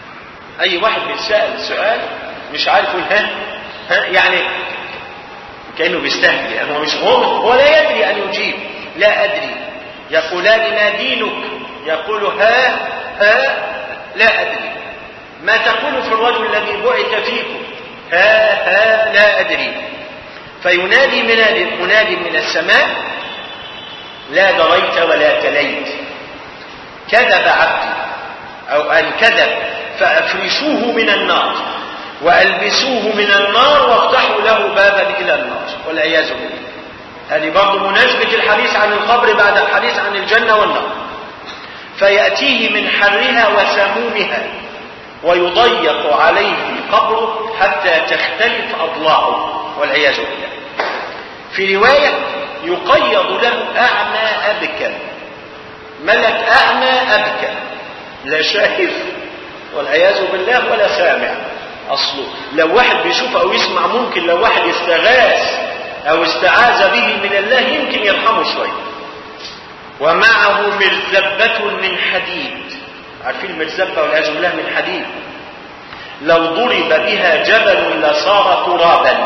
أي واحد بيتسأل سؤال مش عارف يقول ها ها يعني كأنه بيستهزئ هو مش هو هو لا يدري أن يجيب لا أدري يقولان ما دينك يقول ها ها لا أدري ما تقول في الرجل الذي بعث فيكم ها ها لا أدري فينادي مناد مناد من السماء لا دريت ولا تليت كذب عبدي أو أن كذب فأفرشوه من النار وألبسوه من النار وافتحوا له بابا إلى النار والعياذ بالله هذه برضه مناسبة الحديث عن القبر بعد الحديث عن الجنة والنار فيأتيه من حرها وسمومها ويضيق عليه قبره حتى تختلف أضلاعه والعياذ بالله في رواية يقيض له أعمى أبكى ملك أعمى أبكى لا شايف والعياذ بالله ولا سامع أصله لو واحد بيشوف أو يسمع ممكن لو واحد استغاث أو استعاذ به من الله يمكن يرحمه شوية ومعه مرزبة من حديد عارفين المرزبة والعياذ بالله من حديد لو ضرب بها جبل لصار ترابا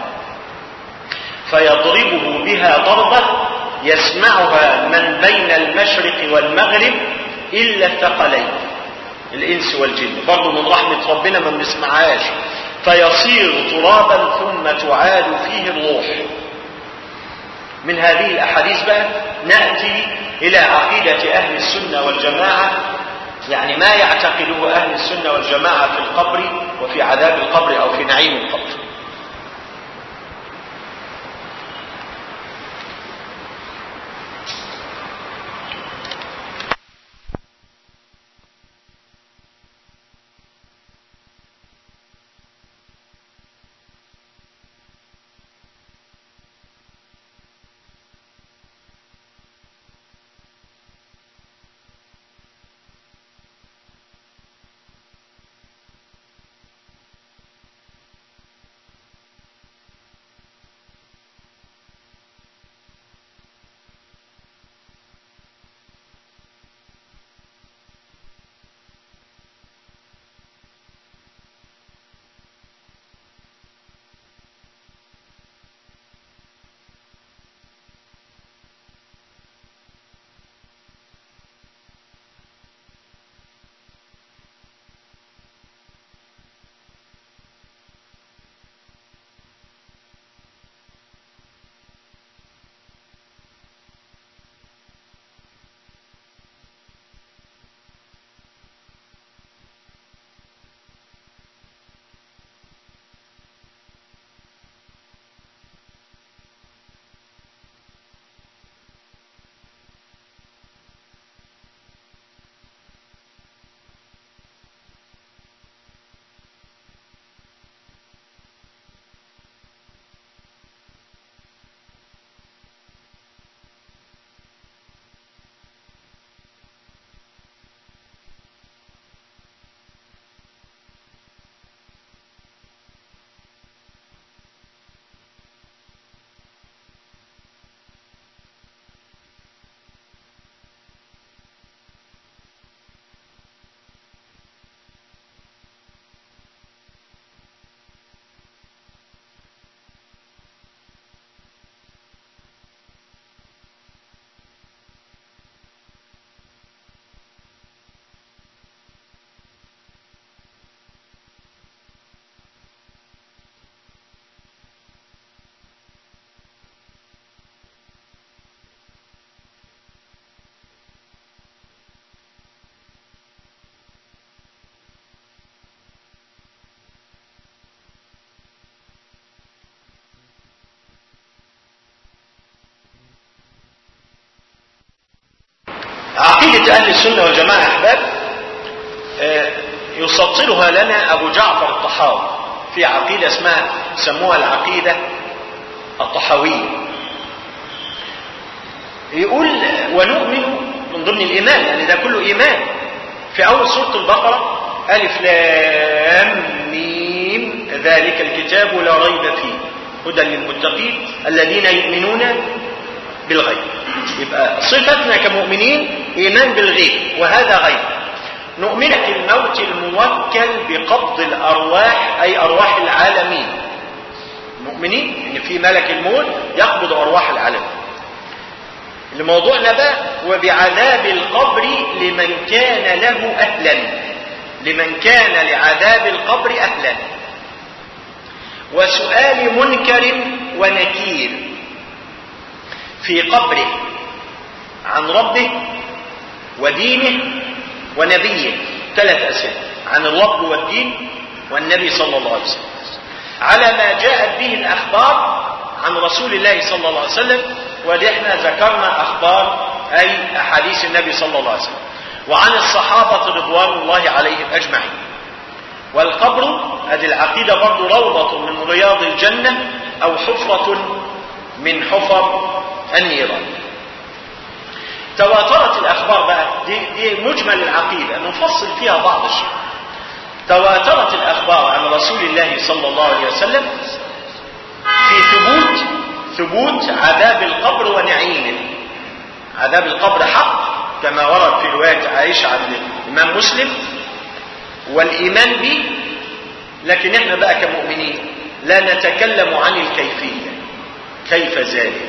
فيضربه بها ضربة يسمعها من بين المشرق والمغرب إلا الثقلين الإنس والجن برضه من رحمة ربنا ما بنسمعهاش فيصير ترابا ثم تعاد فيه الروح من هذه الأحاديث بقى نأتي إلى عقيدة أهل السنة والجماعة يعني ما يعتقده أهل السنة والجماعة في القبر وفي عذاب القبر أو في نعيم القبر عقيدة أهل السنة والجماعة أحباب يسطرها لنا أبو جعفر الطحاوي في عقيدة اسمها سموها العقيدة الطحاوية يقول ونؤمن من ضمن الإيمان يعني ده كله إيمان في أول سورة البقرة ألف لام ميم ذلك الكتاب لا ريب فيه هدى للمتقين الذين يؤمنون بالغيب يبقى صفتنا كمؤمنين إيمان بالغيب وهذا غيب نؤمن بالموت الموكل بقبض الأرواح أي أرواح العالمين مؤمنين ان في ملك الموت يقبض ارواح العالم لموضوعنا بقى وبعذاب القبر لمن كان له اهلا لمن كان لعذاب القبر اهلا وسؤال منكر ونكير في قبره عن ربه ودينه ونبيه ثلاث أسئلة عن الرب والدين والنبي صلى الله عليه وسلم على ما جاءت به الأخبار عن رسول الله صلى الله عليه وسلم ونحن ذكرنا أخبار أي أحاديث النبي صلى الله عليه وسلم وعن الصحابة رضوان الله عليهم أجمعين والقبر هذه العقيدة برضو روضة من رياض الجنة أو حفرة من حفر النيران تواترت الأخبار بقى دي, دي مجمل العقيدة نفصل فيها بعض الشيء تواترت الأخبار عن رسول الله صلى الله عليه وسلم في ثبوت ثبوت عذاب القبر ونعيمه عذاب القبر حق كما ورد في رواية عائشة عن الإمام مسلم والإيمان به لكن احنا بقى كمؤمنين لا نتكلم عن الكيفية كيف ذلك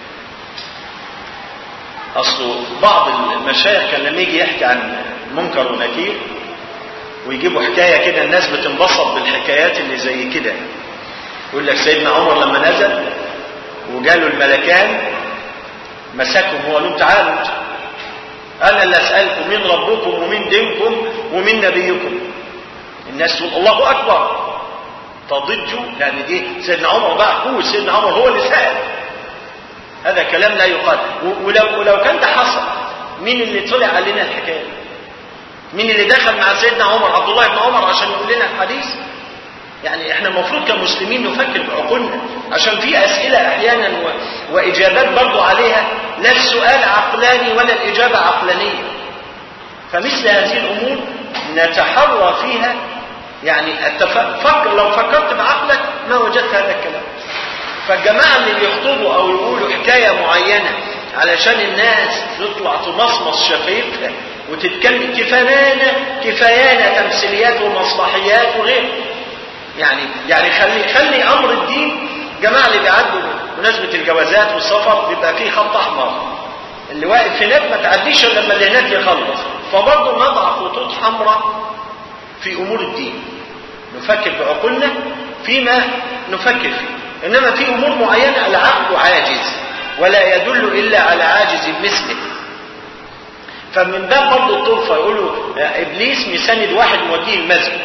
أصل بعض المشايخ كان لما يجي يحكي عن منكر ونكير ويجيبوا حكاية كده الناس بتنبسط بالحكايات اللي زي كده يقول لك سيدنا عمر لما نزل وجاله الملكان مسكهم هو لهم تعالوا أنا اللي أسألكم مين ربكم ومين دينكم ومين نبيكم الناس تقول الله أكبر تضجوا لأن دي سيدنا عمر بقى هو سيدنا عمر هو اللي سأل هذا كلام لا يقال ولو, ولو كان ده حصل مين اللي طلع علينا الحكاية مين اللي دخل مع سيدنا عمر عبد الله بن عمر عشان يقول لنا الحديث يعني احنا المفروض كمسلمين نفكر بعقولنا عشان في اسئله احيانا و... واجابات برضو عليها لا السؤال عقلاني ولا الاجابه عقلانيه فمثل هذه الامور نتحرى فيها يعني التف... فكر لو فكرت بعقلك ما وجدت هذا الكلام فالجماعه اللي بيخطبوا او يقولوا حكايه معينه علشان الناس تطلع تمصمص شفايفها وتتكلم كفايانا كفايانا تمثيليات ومصلحيات وغيره يعني يعني خلي خلي امر الدين جماعه اللي بيعدوا بمناسبه الجوازات والسفر بيبقى فيه خط احمر اللي واقف هناك ما تعديش الا لما اللي هناك يخلص فبرضه نضع خطوط حمراء في امور الدين نفكر بعقولنا فيما نفكر فيه انما في امور معينه العقل عاجز ولا يدل الا على عاجز مثله فمن باب برضه الطرفه يقولوا ابليس مساند واحد موديه المسجد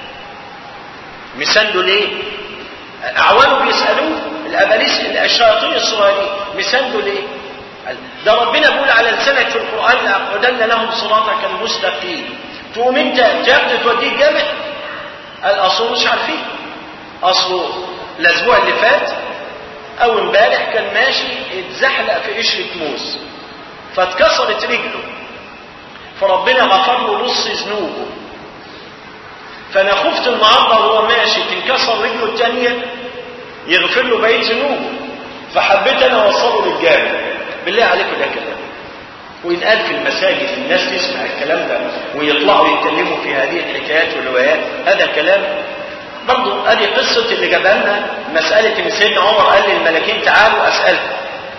مسانده ليه اعوانه بيسالوه الاباليس الشياطين الصغيرين مسانده ليه ده ربنا بيقول على لسانك في القران لاقعدن لهم صراطك المستقيم تقوم انت تاخد توديه الجامع الاصل مش عارفين اصله الاسبوع اللي فات او امبارح كان ماشي اتزحلق في قشره موز فاتكسرت رجله فربنا غفر له نص ذنوبه فانا خفت النهارده وهو ماشي تنكسر رجله الثانيه يغفر له بقيه ذنوبه فحبيت انا اوصله للجامع بالله عليكم ده كلام وينقال في المساجد الناس تسمع الكلام ده ويطلعوا يتكلموا في هذه الحكايات والروايات هذا كلام برضه ادي قصه اللي جابها لنا مساله ان سيدنا عمر قال للملكين تعالوا اسالكم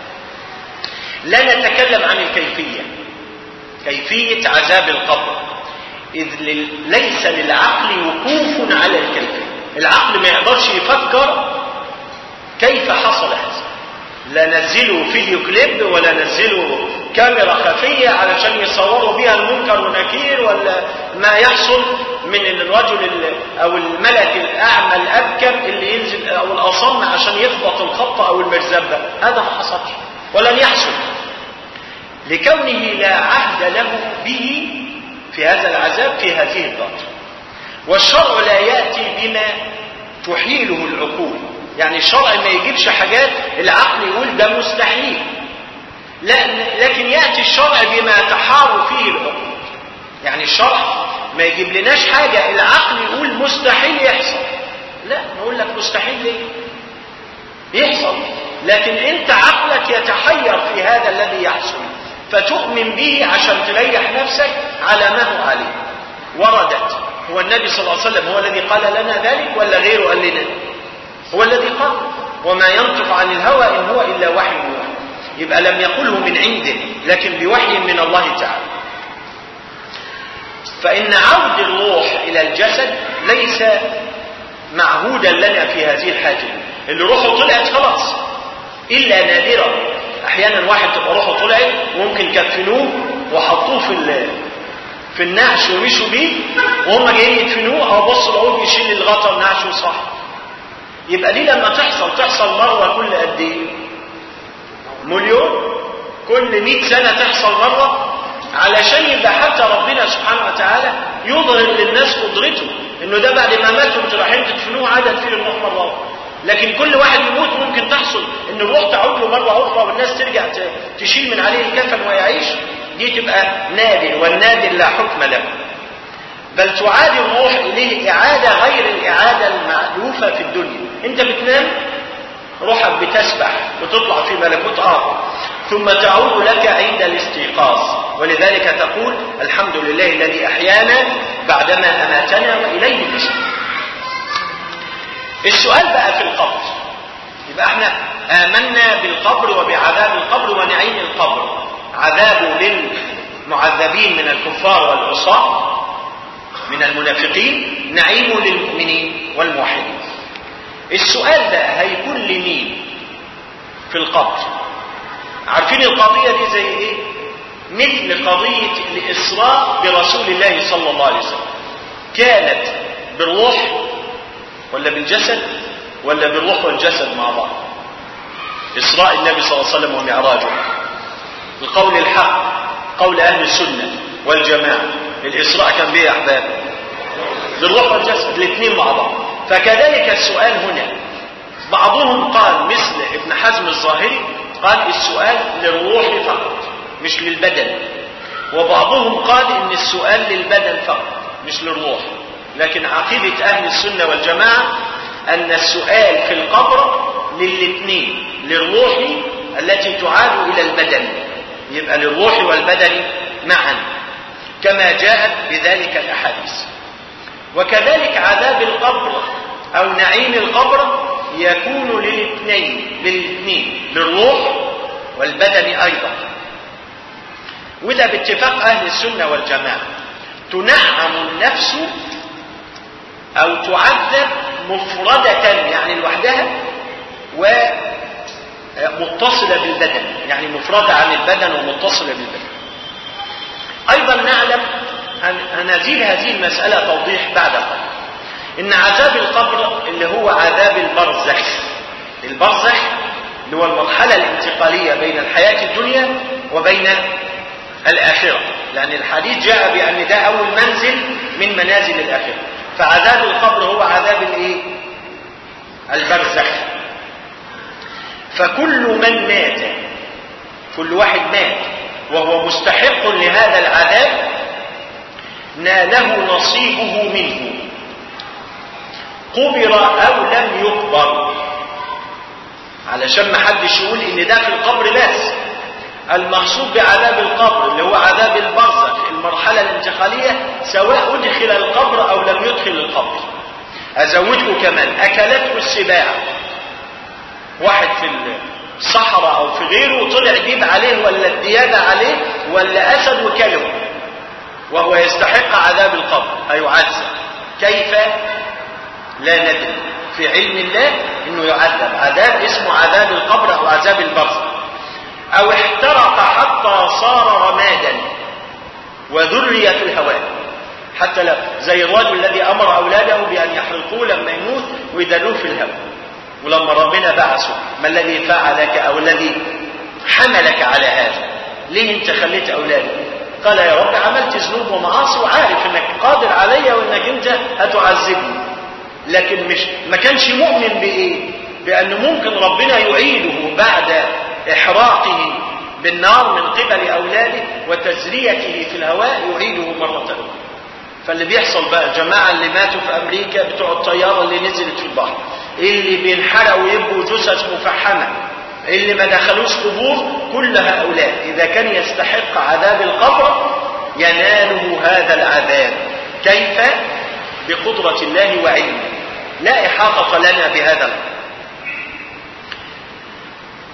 لا نتكلم عن الكيفيه كيفيه عذاب القبر إذ ليس للعقل وقوف على الكيفية العقل ما يقدرش يفكر كيف حصل هذا لا نزلوا فيديو كليب ولا نزلوا كاميرا خفية علشان يصوروا بها المنكر والنكير ولا ما يحصل من الرجل أو الملك الأعمى الأبكم اللي ينزل أو الأصم عشان يخبط الخط أو المرزبة هذا ما حصلش ولن يحصل لكونه لا عهد له به في هذا العذاب في هذه الدار والشرع لا يأتي بما تحيله العقول يعني الشرع ما يجيبش حاجات العقل يقول ده مستحيل لا لكن يأتي الشرع بما تحار فيه العقول يعني الشرع ما يجيب لناش حاجة العقل يقول مستحيل يحصل لا نقول لك مستحيل ليه يحصل لكن انت عقلك يتحير في هذا الذي يحصل فتؤمن به عشان تريح نفسك على ما هو عليه وردت هو النبي صلى الله عليه وسلم هو الذي قال لنا ذلك ولا غيره قال لنا هو الذي قال وما ينطق عن الهوى إن هو إلا وحي يوحى يبقى لم يقله من عنده لكن بوحي من الله تعالى فإن عود الروح إلى الجسد ليس معهودا لنا في هذه الحاجة اللي روحه طلعت خلاص إلا نادرا أحيانا واحد تبقى روحه طلعت وممكن كفنوه وحطوه في في النعش ومشوا بيه وهم جايين يدفنوه أو بصوا لقوه بيشيل الغطا النعش وصح يبقى دي لما تحصل تحصل مرة كل قد إيه؟ مليون كل 100 سنة تحصل مرة علشان يبقى حتى ربنا سبحانه وتعالى يظهر للناس قدرته انه ده بعد ما ماتوا انتوا رايحين تدفنوه عدد فيه الروح مره اخرى لكن كل واحد يموت ممكن تحصل ان الروح تعود له مره اخرى والناس ترجع تشيل من عليه الكفن ويعيش دي تبقى نادر والنادر لا حكم له بل تعاد الروح اليه اعاده غير الاعاده المالوفه في الدنيا انت بتنام روحك بتسبح وتطلع في ملكوت اخر ثم تعود لك عند الاستيقاظ ولذلك تقول الحمد لله الذي احيانا بعدما اماتنا واليه النشور السؤال بقى في القبر يبقى احنا امنا بالقبر وبعذاب القبر ونعيم القبر عذابه للمعذبين من الكفار والعصاة من المنافقين نعيمه للمؤمنين والموحدين السؤال ده هيكون لمين في القبر عارفين القضية دي زي ايه مثل قضية الإسراء برسول الله صلى الله عليه وسلم كانت بالروح ولا بالجسد ولا بالروح والجسد مع بعض إسراء النبي صلى الله عليه وسلم ومعراجه القول الحق قول أهل السنة والجماعة الإسراء كان بيه أحباب بالروح والجسد الاثنين مع بعض فكذلك السؤال هنا بعضهم قال مثل ابن حزم الظاهري قال السؤال للروح فقط مش للبدن وبعضهم قال ان السؤال للبدن فقط مش للروح لكن عقيدة اهل السنة والجماعة ان السؤال في القبر للاثنين للروح التي تعاد الى البدن يبقى للروح والبدن معا كما جاءت بذلك الاحاديث وكذلك عذاب القبر او نعيم القبر يكون للاثنين للاثنين للروح والبدن ايضا وده باتفاق اهل السنه والجماعه تنعم النفس او تعذب مفردة يعني لوحدها ومتصلة بالبدن يعني مفردة عن البدن ومتصلة بالبدن ايضا نعلم هنزيل هذه المسألة توضيح بعد قليل ان عذاب القبر اللي هو عذاب البرزخ البرزخ اللي هو المرحلة الانتقالية بين الحياة الدنيا وبين الآخرة لأن الحديث جاء بأن ده أول منزل من منازل الآخرة فعذاب القبر هو عذاب الايه البرزخ فكل من مات كل واحد مات وهو مستحق لهذا العذاب ناله نصيبه منه قبر او لم يقبر علشان ما حدش يقول ان ده في القبر بس المقصود بعذاب القبر اللي هو عذاب البرزخ المرحلة الانتقالية سواء أدخل القبر أو لم يدخل القبر أزودكم كمان أكلته السباع واحد في الصحراء أو في غيره طلع ديب عليه ولا الديابة عليه ولا أسد وكله وهو يستحق عذاب القبر هيعذب كيف لا ندري في علم الله انه يعذب عذاب اسمه عذاب القبر او عذاب البرزخ او احترق حتى صار رمادا وذري في الهواء حتى لا زي الرجل الذي امر اولاده بان يحرقوه لما يموت ويدلوه في الهواء ولما ربنا بعثه ما الذي فعلك او الذي حملك على هذا ليه انت خليت اولادك قال يا رب عملت ذنوب ومعاصي وعارف انك قادر عليا وانك انت هتعذبني لكن مش ما كانش مؤمن بايه بان ممكن ربنا يعيده بعد إحراقه بالنار من قبل أولاده وتزريته في الهواء يعيده مرة أخرى فاللي بيحصل بقى الجماعة اللي ماتوا في أمريكا بتوع الطيارة اللي نزلت في البحر اللي بينحرقوا ويبقوا جثث مفحمة اللي ما دخلوش قبور كل هؤلاء إذا كان يستحق عذاب القبر يناله هذا العذاب كيف بقدرة الله وعلمه لا إحاطة لنا بهذا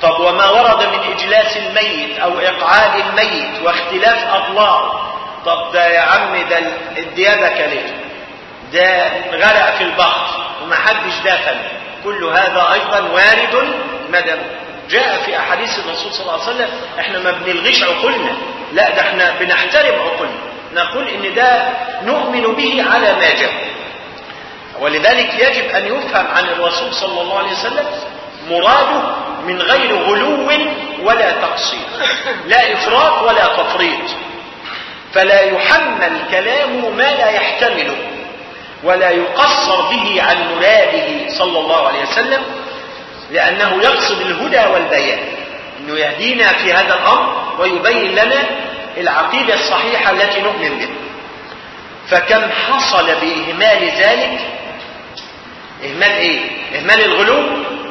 طب وما ورد من إجلاس الميت أو إقعاد الميت واختلاف أضلاعه طب ده يا عم ده الديابة كلته ده غرق في البحر ومحدش دفن كل هذا أيضا وارد مدى جاء في أحاديث الرسول صلى الله عليه وسلم احنا ما بنلغيش عقولنا لا ده احنا بنحترم عقولنا نقول ان ده نؤمن به على ما جاء ولذلك يجب أن يفهم عن الرسول صلى الله عليه وسلم مراده من غير غلو ولا تقصير لا إفراط ولا تفريط فلا يحمل كلامه ما لا يحتمله ولا يقصر به عن مراده صلى الله عليه وسلم لأنه يقصد الهدى والبيان أنه يهدينا في هذا الأمر ويبين لنا العقيدة الصحيحة التي نؤمن بها فكم حصل بإهمال ذلك إهمال إيه؟ إهمال الغلو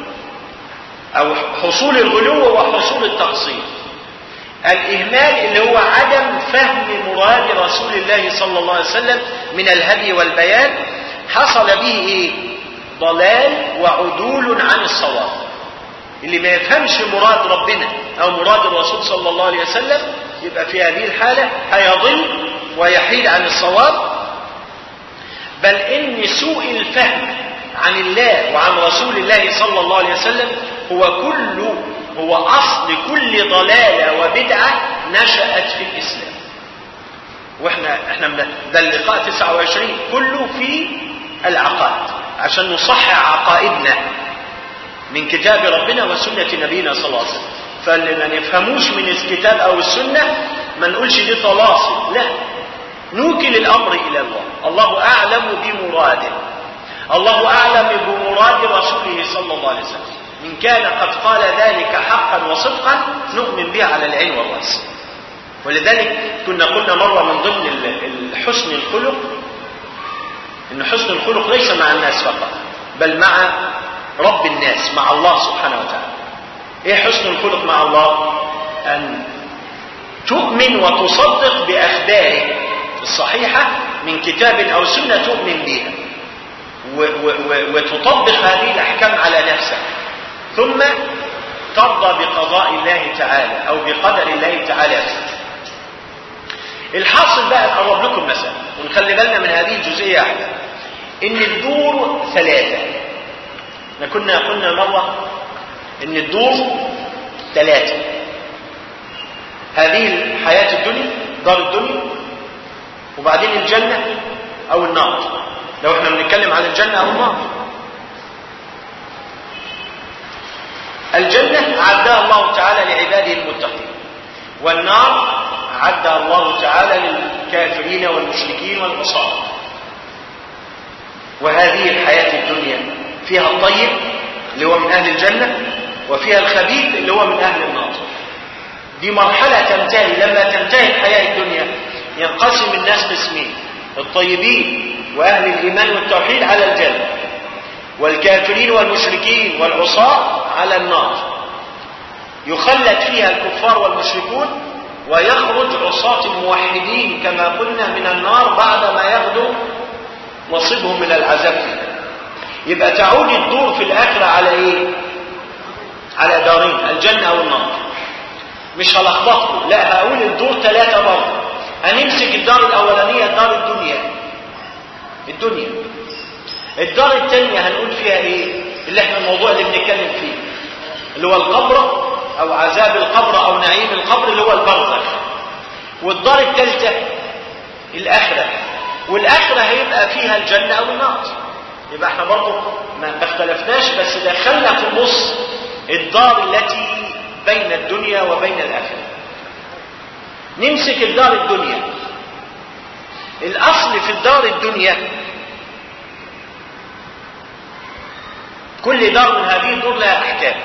أو حصول الغلو وحصول التقصير الإهمال اللي هو عدم فهم مراد رسول الله صلى الله عليه وسلم من الهدي والبيان حصل به إيه؟ ضلال وعدول عن الصواب اللي ما يفهمش مراد ربنا أو مراد الرسول صلى الله عليه وسلم يبقى في هذه الحالة هيضل ويحيد عن الصواب بل إن سوء الفهم عن الله وعن رسول الله صلى الله عليه وسلم هو كل هو أصل كل ضلالة وبدعة نشأت في الإسلام واحنا احنا من ده اللقاء 29 كله في العقائد عشان نصحح عقائدنا من كتاب ربنا وسنة نبينا صلى الله عليه وسلم فاللي ما نفهموش من الكتاب أو السنة ما نقولش دي طلاسم لا نوكل الأمر إلى الله الله أعلم بمراده الله أعلم بمراد رسوله صلى الله عليه وسلم إن كان قد قال ذلك حقا وصدقا نؤمن به على العين والرأس ولذلك كنا قلنا مرة من ضمن حسن الخلق إن حسن الخلق ليس مع الناس فقط بل مع رب الناس مع الله سبحانه وتعالى ايه حسن الخلق مع الله ان تؤمن وتصدق باخباره الصحيحه من كتاب او سنه تؤمن بها وتطبق هذه الاحكام على نفسك ثم ترضى بقضاء الله تعالى او بقدر الله تعالى الحاصل بقى نقرب لكم مثلا ونخلي بالنا من هذه الجزئيه واحده ان الدور ثلاثه احنا كنا قلنا مرة ان الدور ثلاثة هذه الحياة الدنيا دار الدنيا وبعدين الجنة او النار لو احنا بنتكلم عن الجنة او النار الجنة عدها الله تعالى لعباده المتقين والنار عدها الله تعالى للكافرين والمشركين والعصاة وهذه الحياة الدنيا فيها الطيب اللي هو من أهل الجنة وفيها الخبيث اللي هو من أهل النار دي مرحلة تنتهي لما تنتهي الحياة الدنيا ينقسم الناس قسمين الطيبين وأهل الإيمان والتوحيد على الجنة والكافرين والمشركين والعصاة على النار يخلد فيها الكفار والمشركون ويخرج عصاة الموحدين كما قلنا من النار بعد ما يغدو نصيبهم من العذاب فيها يبقى تعود الدور في الآخرة على إيه؟ على دارين الجنة أو النار مش هلخبطكم لا هقول الدور ثلاثة برضه هنمسك الدار الأولانية دار الدنيا الدنيا الدار الثانية هنقول فيها إيه؟ اللي احنا الموضوع اللي بنتكلم فيه اللي هو القبر أو عذاب القبر أو نعيم القبر اللي هو البرزخ والدار الثالثة الآخرة والآخرة هيبقى فيها الجنة أو النار يبقى احنا برضه ما اختلفناش بس دخلنا في النص الدار التي بين الدنيا وبين الآخرة نمسك الدار الدنيا الأصل في الدار الدنيا كل دار من هذه الدور لها أحكام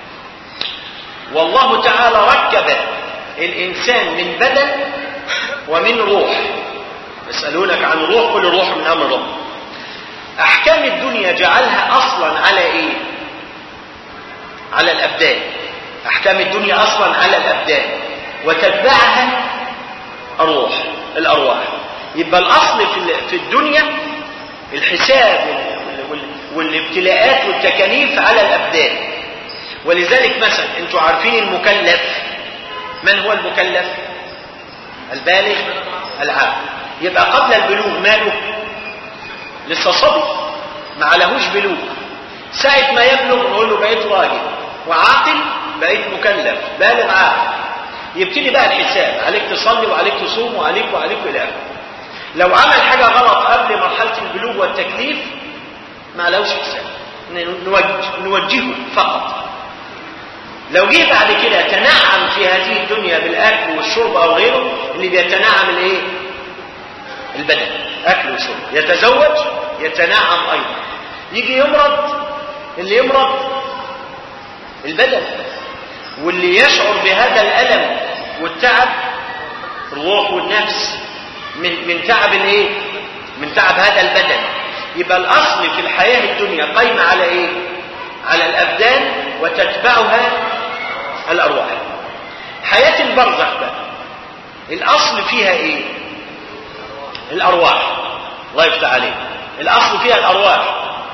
والله تعالى ركب الإنسان من بدن ومن روح يسألونك عن روح كل روح من أمر رب أحكام الدنيا جعلها أصلا على إيه على الأبدان أحكام الدنيا أصلا على الأبدان وتتبعها الروح الأرواح يبقى الأصل في الدنيا الحساب والابتلاءات والتكاليف على الأبدان ولذلك مثلا انتوا عارفين المكلف من هو المكلف البالغ العاقل يبقى قبل البلوغ ماله لسه صبي ما عليهوش بلوغ ساعة ما يبلغ نقول له بقيت راجل وعاقل بقيت مكلف بالغ عاقل يبتدي بقى الحساب عليك تصلي وعليك تصوم وعليك وعليك الى اخره لو عمل حاجة غلط قبل مرحلة البلوغ والتكليف ما عليهوش حساب نوجه نوجهه فقط لو جه بعد كده تنعم في هذه الدنيا بالاكل والشرب او غيره اللي بيتنعم الايه البدن اكل وشرب يتزوج يتنعم ايضا يجي يمرض اللي يمرض البدن واللي يشعر بهذا الالم والتعب الروح والنفس من من تعب الايه من تعب هذا البدن يبقى الاصل في الحياه الدنيا قايمه على ايه على الابدان وتتبعها الارواح حياه البرزخ بقى الاصل فيها ايه الارواح الله يفتح عليك الاصل فيها الارواح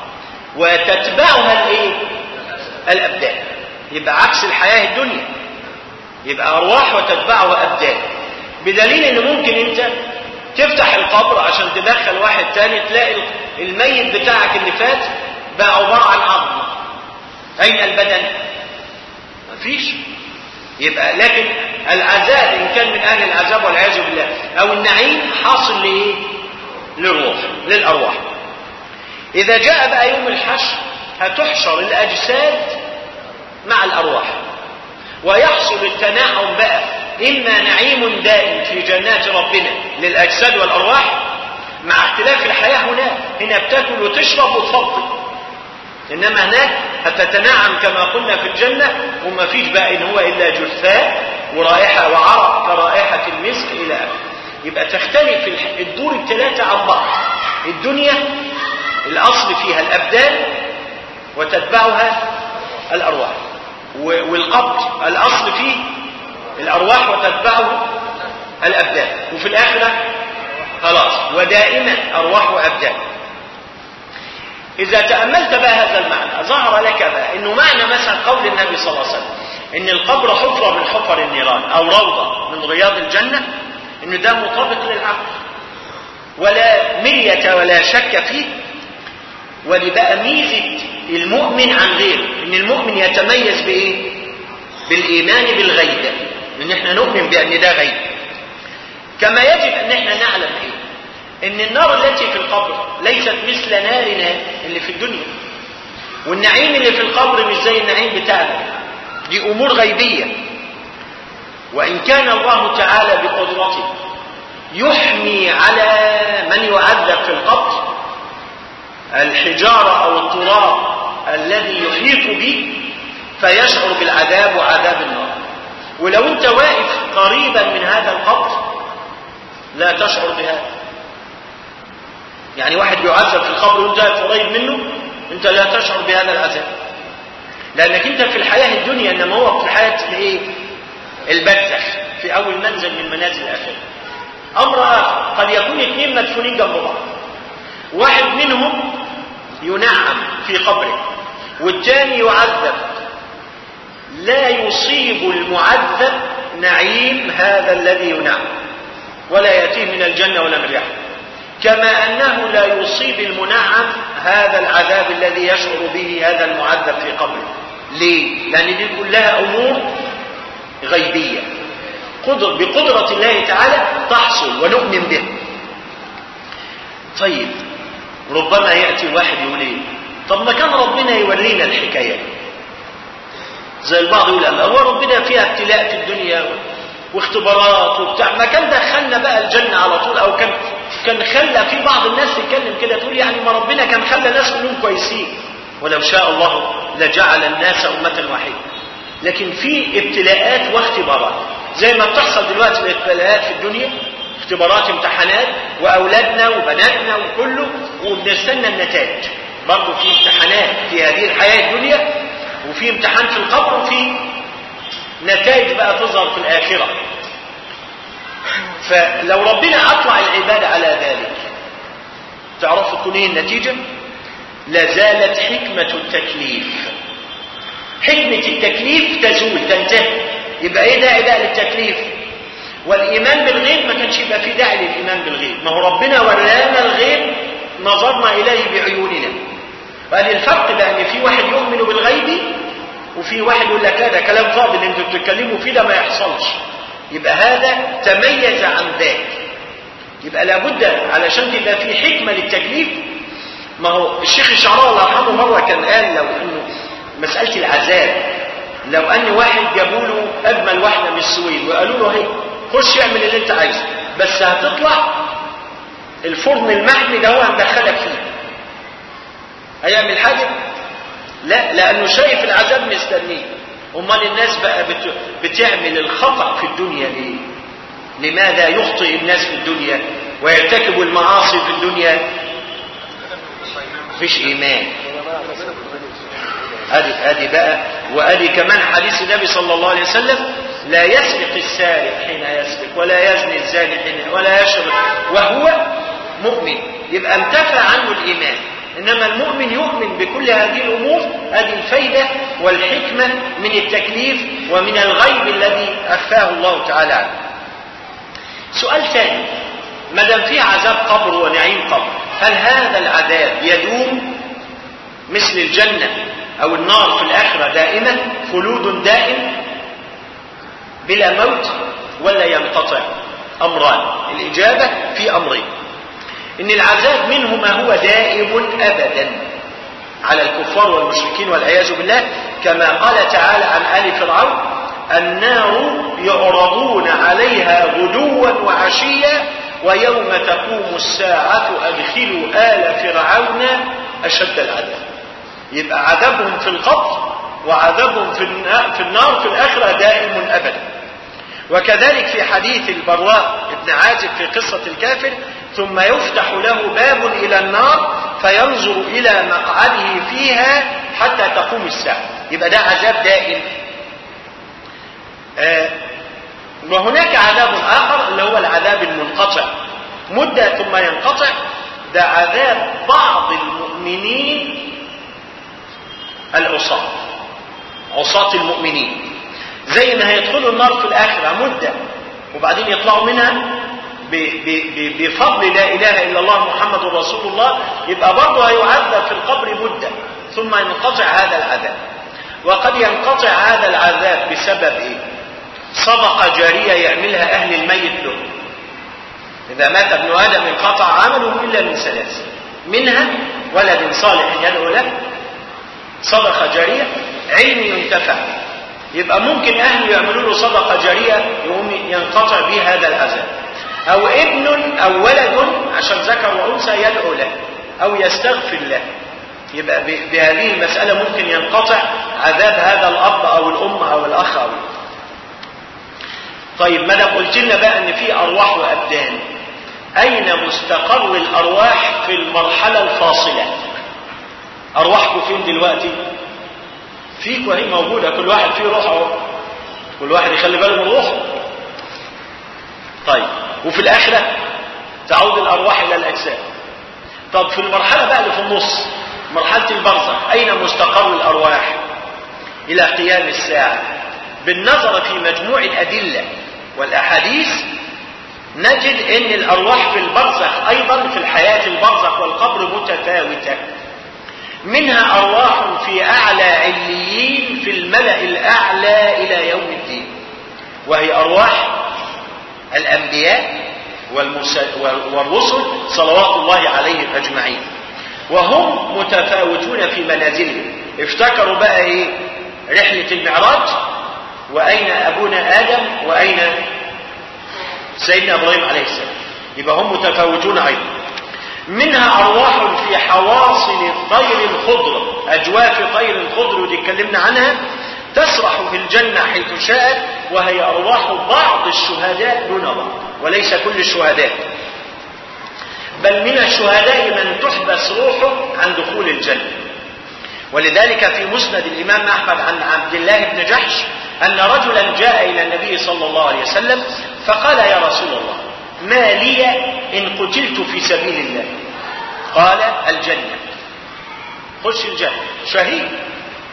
وتتبعها الايه الابدان يبقى عكس الحياه الدنيا يبقى ارواح وتتبعها ابدان بدليل ان ممكن انت تفتح القبر عشان تدخل واحد تاني تلاقي الميت بتاعك اللي فات بقى عباره عن عظمه اين البدن مفيش يبقى لكن العذاب ان كان من اهل العذاب والعياذ بالله او النعيم حاصل لايه للروح للارواح اذا جاء بقى يوم الحشر هتحشر الاجساد مع الارواح ويحصل التنعم بقى اما نعيم دائم في جنات ربنا للاجساد والارواح مع اختلاف الحياه هناك هنا بتاكل وتشرب وتفضي انما هناك هتتنعم كما قلنا في الجنه وما فيش بقى ان هو الا جثاء ورائحه وعرق كرائحه المسك الى اخره يبقى تختلف الدور الثلاثه عن بعض الدنيا الاصل فيها الابدان وتتبعها الارواح والقبض الاصل فيه الارواح وتتبعه الابدان وفي الاخره خلاص ودائما ارواح وابدان اذا تاملت بقى هذا المعنى ظهر لك بقى انه معنى مثلا قول النبي صلى الله عليه وسلم ان القبر حفره من حفر النيران او روضه من رياض الجنه ان ده مطابق للعقل ولا مريه ولا شك فيه ولبقى ميزه المؤمن عن غيره ان المؤمن يتميز بايه بالايمان بالغيب ان احنا نؤمن بان ده غيب كما يجب ان احنا نعلم ايه ان النار التي في القبر ليست مثل نارنا اللي في الدنيا والنعيم اللي في القبر مش زي النعيم بتاعنا دي امور غيبيه وان كان الله تعالى بقدرته يحمي على من يعذب في القبر الحجاره او التراب الذي يحيط به فيشعر بالعذاب وعذاب النار ولو انت واقف قريبا من هذا القبر لا تشعر بهذا يعني واحد بيعذب في القبر وانت قريب منه انت لا تشعر بهذا العذاب لانك انت في الحياه الدنيا انما هو في الحياه الايه البرزخ في اول منزل من منازل الاخره امر اخر قد يكون اثنين مدفونين جنب بعض واحد منهم ينعم في قبره والثاني يعذب لا يصيب المعذب نعيم هذا الذي ينعم ولا ياتيه من الجنه ولا من ريحه كما انه لا يصيب المنعم هذا العذاب الذي يشعر به هذا المعذب في قبره ليه لان دي كلها امور غيبيه قدر بقدره الله تعالى تحصل ونؤمن به طيب ربما ياتي واحد يقول ايه طب ما كان ربنا يورينا الحكايه زي البعض يقول لا هو ربنا فيها ابتلاء في الدنيا واختبارات وبتاع ما كان دخلنا بقى الجنه على طول او كان كان خلى في بعض الناس تتكلم كده تقول يعني ما ربنا كان خلى الناس كلهم كويسين ولو شاء الله لجعل الناس امه واحده لكن في ابتلاءات واختبارات زي ما بتحصل دلوقتي الابتلاءات في الدنيا اختبارات امتحانات واولادنا وبناتنا وكله وبنستنى النتائج برضه في امتحانات في هذه الحياه الدنيا وفي امتحان في القبر وفي نتائج بقى تظهر في الآخرة فلو ربنا أطلع العباد على ذلك تعرفوا تكون ايه النتيجة لازالت حكمة التكليف حكمة التكليف تزول تنتهي يبقى ايه داعي بقى للتكليف والايمان بالغيب ما كانش يبقى فيه داعي للايمان بالغيب ما هو ربنا ورانا الغيب نظرنا اليه بعيوننا وقال الفرق ده ان في واحد يؤمن بالغيب وفي واحد يقول لك لا ده كلام فاضي اللي انتوا بتتكلموا فيه ده ما يحصلش يبقى هذا تميز عن ذاك يبقى لابد علشان تبقى في حكمه للتكليف ما هو الشيخ الشعراوي الله يرحمه مره كان قال لو انه مساله العذاب لو ان واحد جابوا له اجمل واحده من السويد وقالوا له اهي خش اعمل اللي انت عايزه بس هتطلع الفرن المحمي ده هو هندخلك فيه هيعمل حاجه لا لانه شايف العذاب مستنيه امال الناس بقى بت... بتعمل الخطا في الدنيا ليه لماذا يخطئ الناس في الدنيا ويرتكبوا المعاصي في الدنيا مفيش ايمان ادي ادي بقى وادي كمان حديث النبي صلى الله عليه وسلم لا يسرق السارق حين يسرق ولا يزني الزاني حين ولا يشرب وهو مؤمن يبقى انتفى عنه الايمان انما المؤمن يؤمن بكل هذه الامور هذه الفايده والحكمه من التكليف ومن الغيب الذي اخفاه الله تعالى عنه سؤال ثاني ما دام في عذاب قبر ونعيم قبر هل هذا العذاب يدوم مثل الجنه او النار في الاخره دائمه خلود دائم بلا موت ولا ينقطع امران الاجابه في امرين ان العذاب منه ما هو دائم ابدا على الكفار والمشركين والعياذ بالله كما قال تعالى عن ال فرعون النار يعرضون عليها غدوا وعشيا ويوم تقوم الساعة أدخلوا آل فرعون أشد العذاب يبقى عذابهم في القبر وعذابهم في النار في الآخرة دائم أبدا وكذلك في حديث البراء بن عازب في قصة الكافر ثم يفتح له باب إلى النار فينظر إلى مقعده فيها حتى تقوم الساعة يبقى ده عذاب دائم آه وهناك عذاب آخر اللي هو العذاب المنقطع مدة ثم ينقطع ده عذاب بعض المؤمنين العصاة عصاة المؤمنين زي ما هيدخلوا النار في الآخرة مدة وبعدين يطلعوا منها بفضل لا إله إلا الله محمد رسول الله يبقى برضه هيعذب في القبر مدة ثم ينقطع هذا العذاب وقد ينقطع هذا العذاب بسبب إيه؟ صدقة جارية يعملها أهل الميت له إذا مات ابن آدم انقطع عمله إلا من ثلاث منها ولد صالح يدعو له صدقة جارية علم ينتفع يبقى ممكن أهله يعملوا له صدقة جارية يقوم ينقطع به هذا العذاب أو ابن أو ولد عشان ذكر وأنثى يدعو له أو يستغفر له يبقى بهذه المسألة ممكن ينقطع عذاب هذا الأب أو الأم أو الأخ أو طيب ما دام قلت لنا بقى ان في ارواح وابدان اين مستقر الارواح في المرحله الفاصله ارواحكم فين دلوقتي فيك وهي موجوده كل واحد فيه روح اهو كل واحد يخلي باله من روحه طيب وفي الاخره تعود الارواح الى الاجساد طب في المرحله بقى اللي في النص مرحله البرزخ اين مستقر الارواح الى قيام الساعه بالنظر في مجموع الأدلة والأحاديث نجد أن الأرواح في البرزخ أيضا في الحياة البرزخ والقبر متفاوتة منها أرواح في أعلى عليين في الملأ الأعلى إلى يوم الدين وهي أرواح الأنبياء والرسل صلوات الله عليهم أجمعين وهم متفاوتون في منازلهم افتكروا بقى ايه رحلة المعراج وأين أبونا آدم وأين سيدنا إبراهيم عليه السلام يبقى هم متفاوتون أيضا منها أرواح في حواصل الطير الخضر أجواف طير الخضر ودي اتكلمنا عنها تسرح في الجنة حيث شاءت وهي أرواح بعض الشهداء دون بعض وليس كل الشهداء بل من الشهداء من تحبس روحه عن دخول الجنة ولذلك في مسند الإمام أحمد عن عبد الله بن جحش أن رجلا جاء إلى النبي صلى الله عليه وسلم فقال يا رسول الله ما لي إن قتلت في سبيل الله قال الجنة خش الجنة شهيد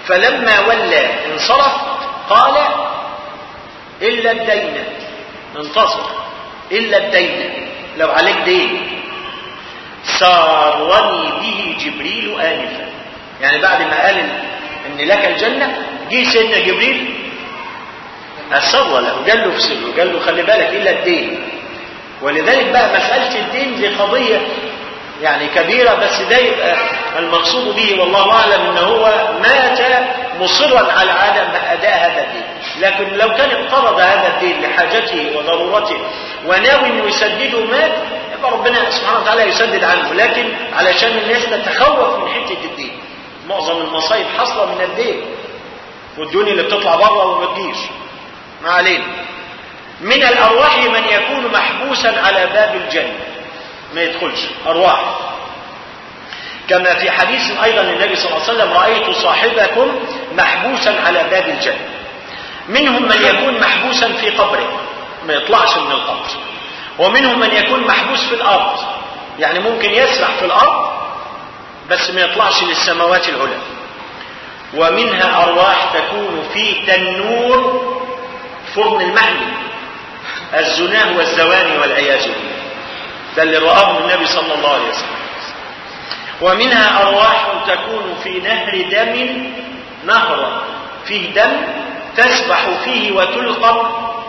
فلما ولى انصرف قال إلا الدين انتصر إلا الدين لو عليك دين سارني به جبريل آنفا يعني بعد ما قال إن لك الجنة جه سيدنا جبريل أسر له قال له في سره قال له خلي بالك إلا الدين ولذلك بقى مسألة الدين دي قضية يعني كبيرة بس ده يبقى المقصود به والله أعلم أنه هو مات مصرا على عدم أداء هذا الدين لكن لو كان اقترض هذا الدين لحاجته وضرورته وناوي أنه يسدده مات يبقى ربنا سبحانه وتعالى يسدد عنه لكن علشان الناس تتخوف من حتة الدين معظم المصايب حصلة من الدين والدنيا اللي بتطلع بره وما بتجيش ما علينا من الأرواح من يكون محبوسا على باب الجنة ما يدخلش أرواح كما في حديث أيضا للنبي صلى الله عليه وسلم رأيت صاحبكم محبوسا على باب الجنة منهم من يكون محبوسا في قبره ما يطلعش من القبر ومنهم من يكون محبوس في الأرض يعني ممكن يسرح في الأرض بس ما يطلعش للسماوات العلى ومنها أرواح تكون في تنور فرن المحمي الزناه والزواني والعياذ بالله ده اللي رآه النبي صلى الله عليه وسلم ومنها أرواح تكون في نهر دم نهرا فيه دم تسبح فيه وتلقم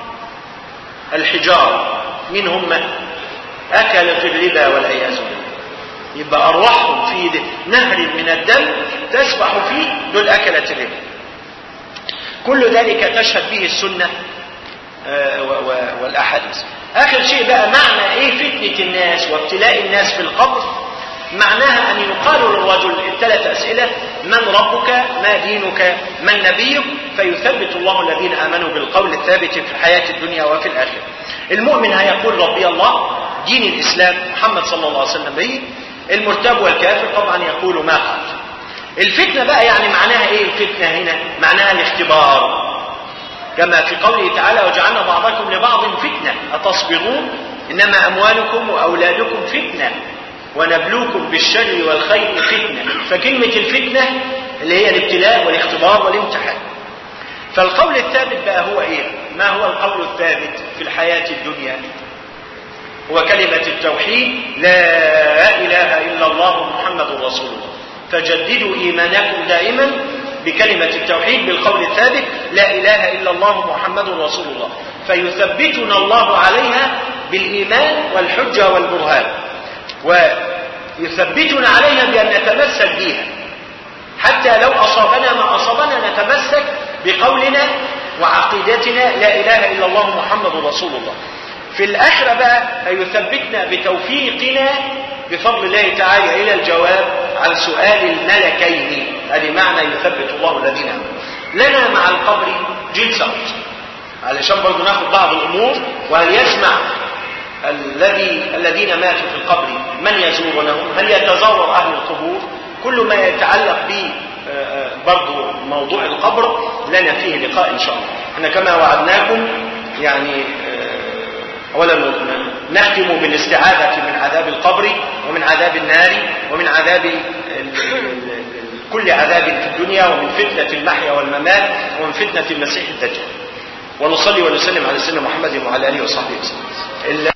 الحجار منهم من أكلت الربا والعياذ بالله يبقى أرواحهم في نهر من الدم تسبح فيه دول أكلت الربا كل ذلك تشهد به السنة والأحاديث آخر شيء بقى معنى إيه فتنة الناس وابتلاء الناس في القبر معناها أن يقال للرجل الثلاث أسئلة من ربك ما دينك من نبيك فيثبت الله الذين آمنوا بالقول الثابت في الحياة الدنيا وفي الآخرة المؤمن هيقول ربي الله دين الإسلام محمد صلى الله عليه وسلم به المرتاب والكافر طبعا يقول ما قال الفتنة بقى يعني معناها ايه الفتنة هنا معناها الاختبار كما في قوله تعالى وجعلنا بعضكم لبعض فتنة أتصبرون إنما أموالكم وأولادكم فتنة ونبلوكم بالشر والخير فتنة فكلمة الفتنة اللي هي الابتلاء والاختبار والامتحان فالقول الثابت بقى هو ايه ما هو القول الثابت في الحياة الدنيا هو كلمة التوحيد لا إله إلا الله محمد رسول الله فجددوا إيمانكم دائما بكلمة التوحيد بالقول الثابت لا إله إلا الله محمد رسول الله فيثبتنا الله عليها بالإيمان والحجة والبرهان ويثبتنا عليها بأن نتمسك بها حتى لو أصابنا ما أصابنا نتمسك بقولنا وعقيدتنا لا إله إلا الله محمد رسول الله في الآخرة بقى يثبتنا بتوفيقنا بفضل الله تعالى إلى الجواب عن سؤال الملكين هذه معنى يثبت الله الذين آمنوا لنا مع القبر جلسة علشان برضه ناخد بعض الأمور وهل يسمع الذي الذين ماتوا في القبر من يزورونهم هل يتزور أهل القبور كل ما يتعلق ب برضه موضوع القبر لنا فيه لقاء إن شاء الله احنا كما وعدناكم يعني أولا نختم بالاستعاذة من عذاب القبر ومن عذاب النار ومن عذاب كل عذاب في الدنيا ومن فتنة المحيا والممات ومن فتنة المسيح الدجال ونصلي ونسلم على سيدنا محمد وعلى آله وصحبه وسلم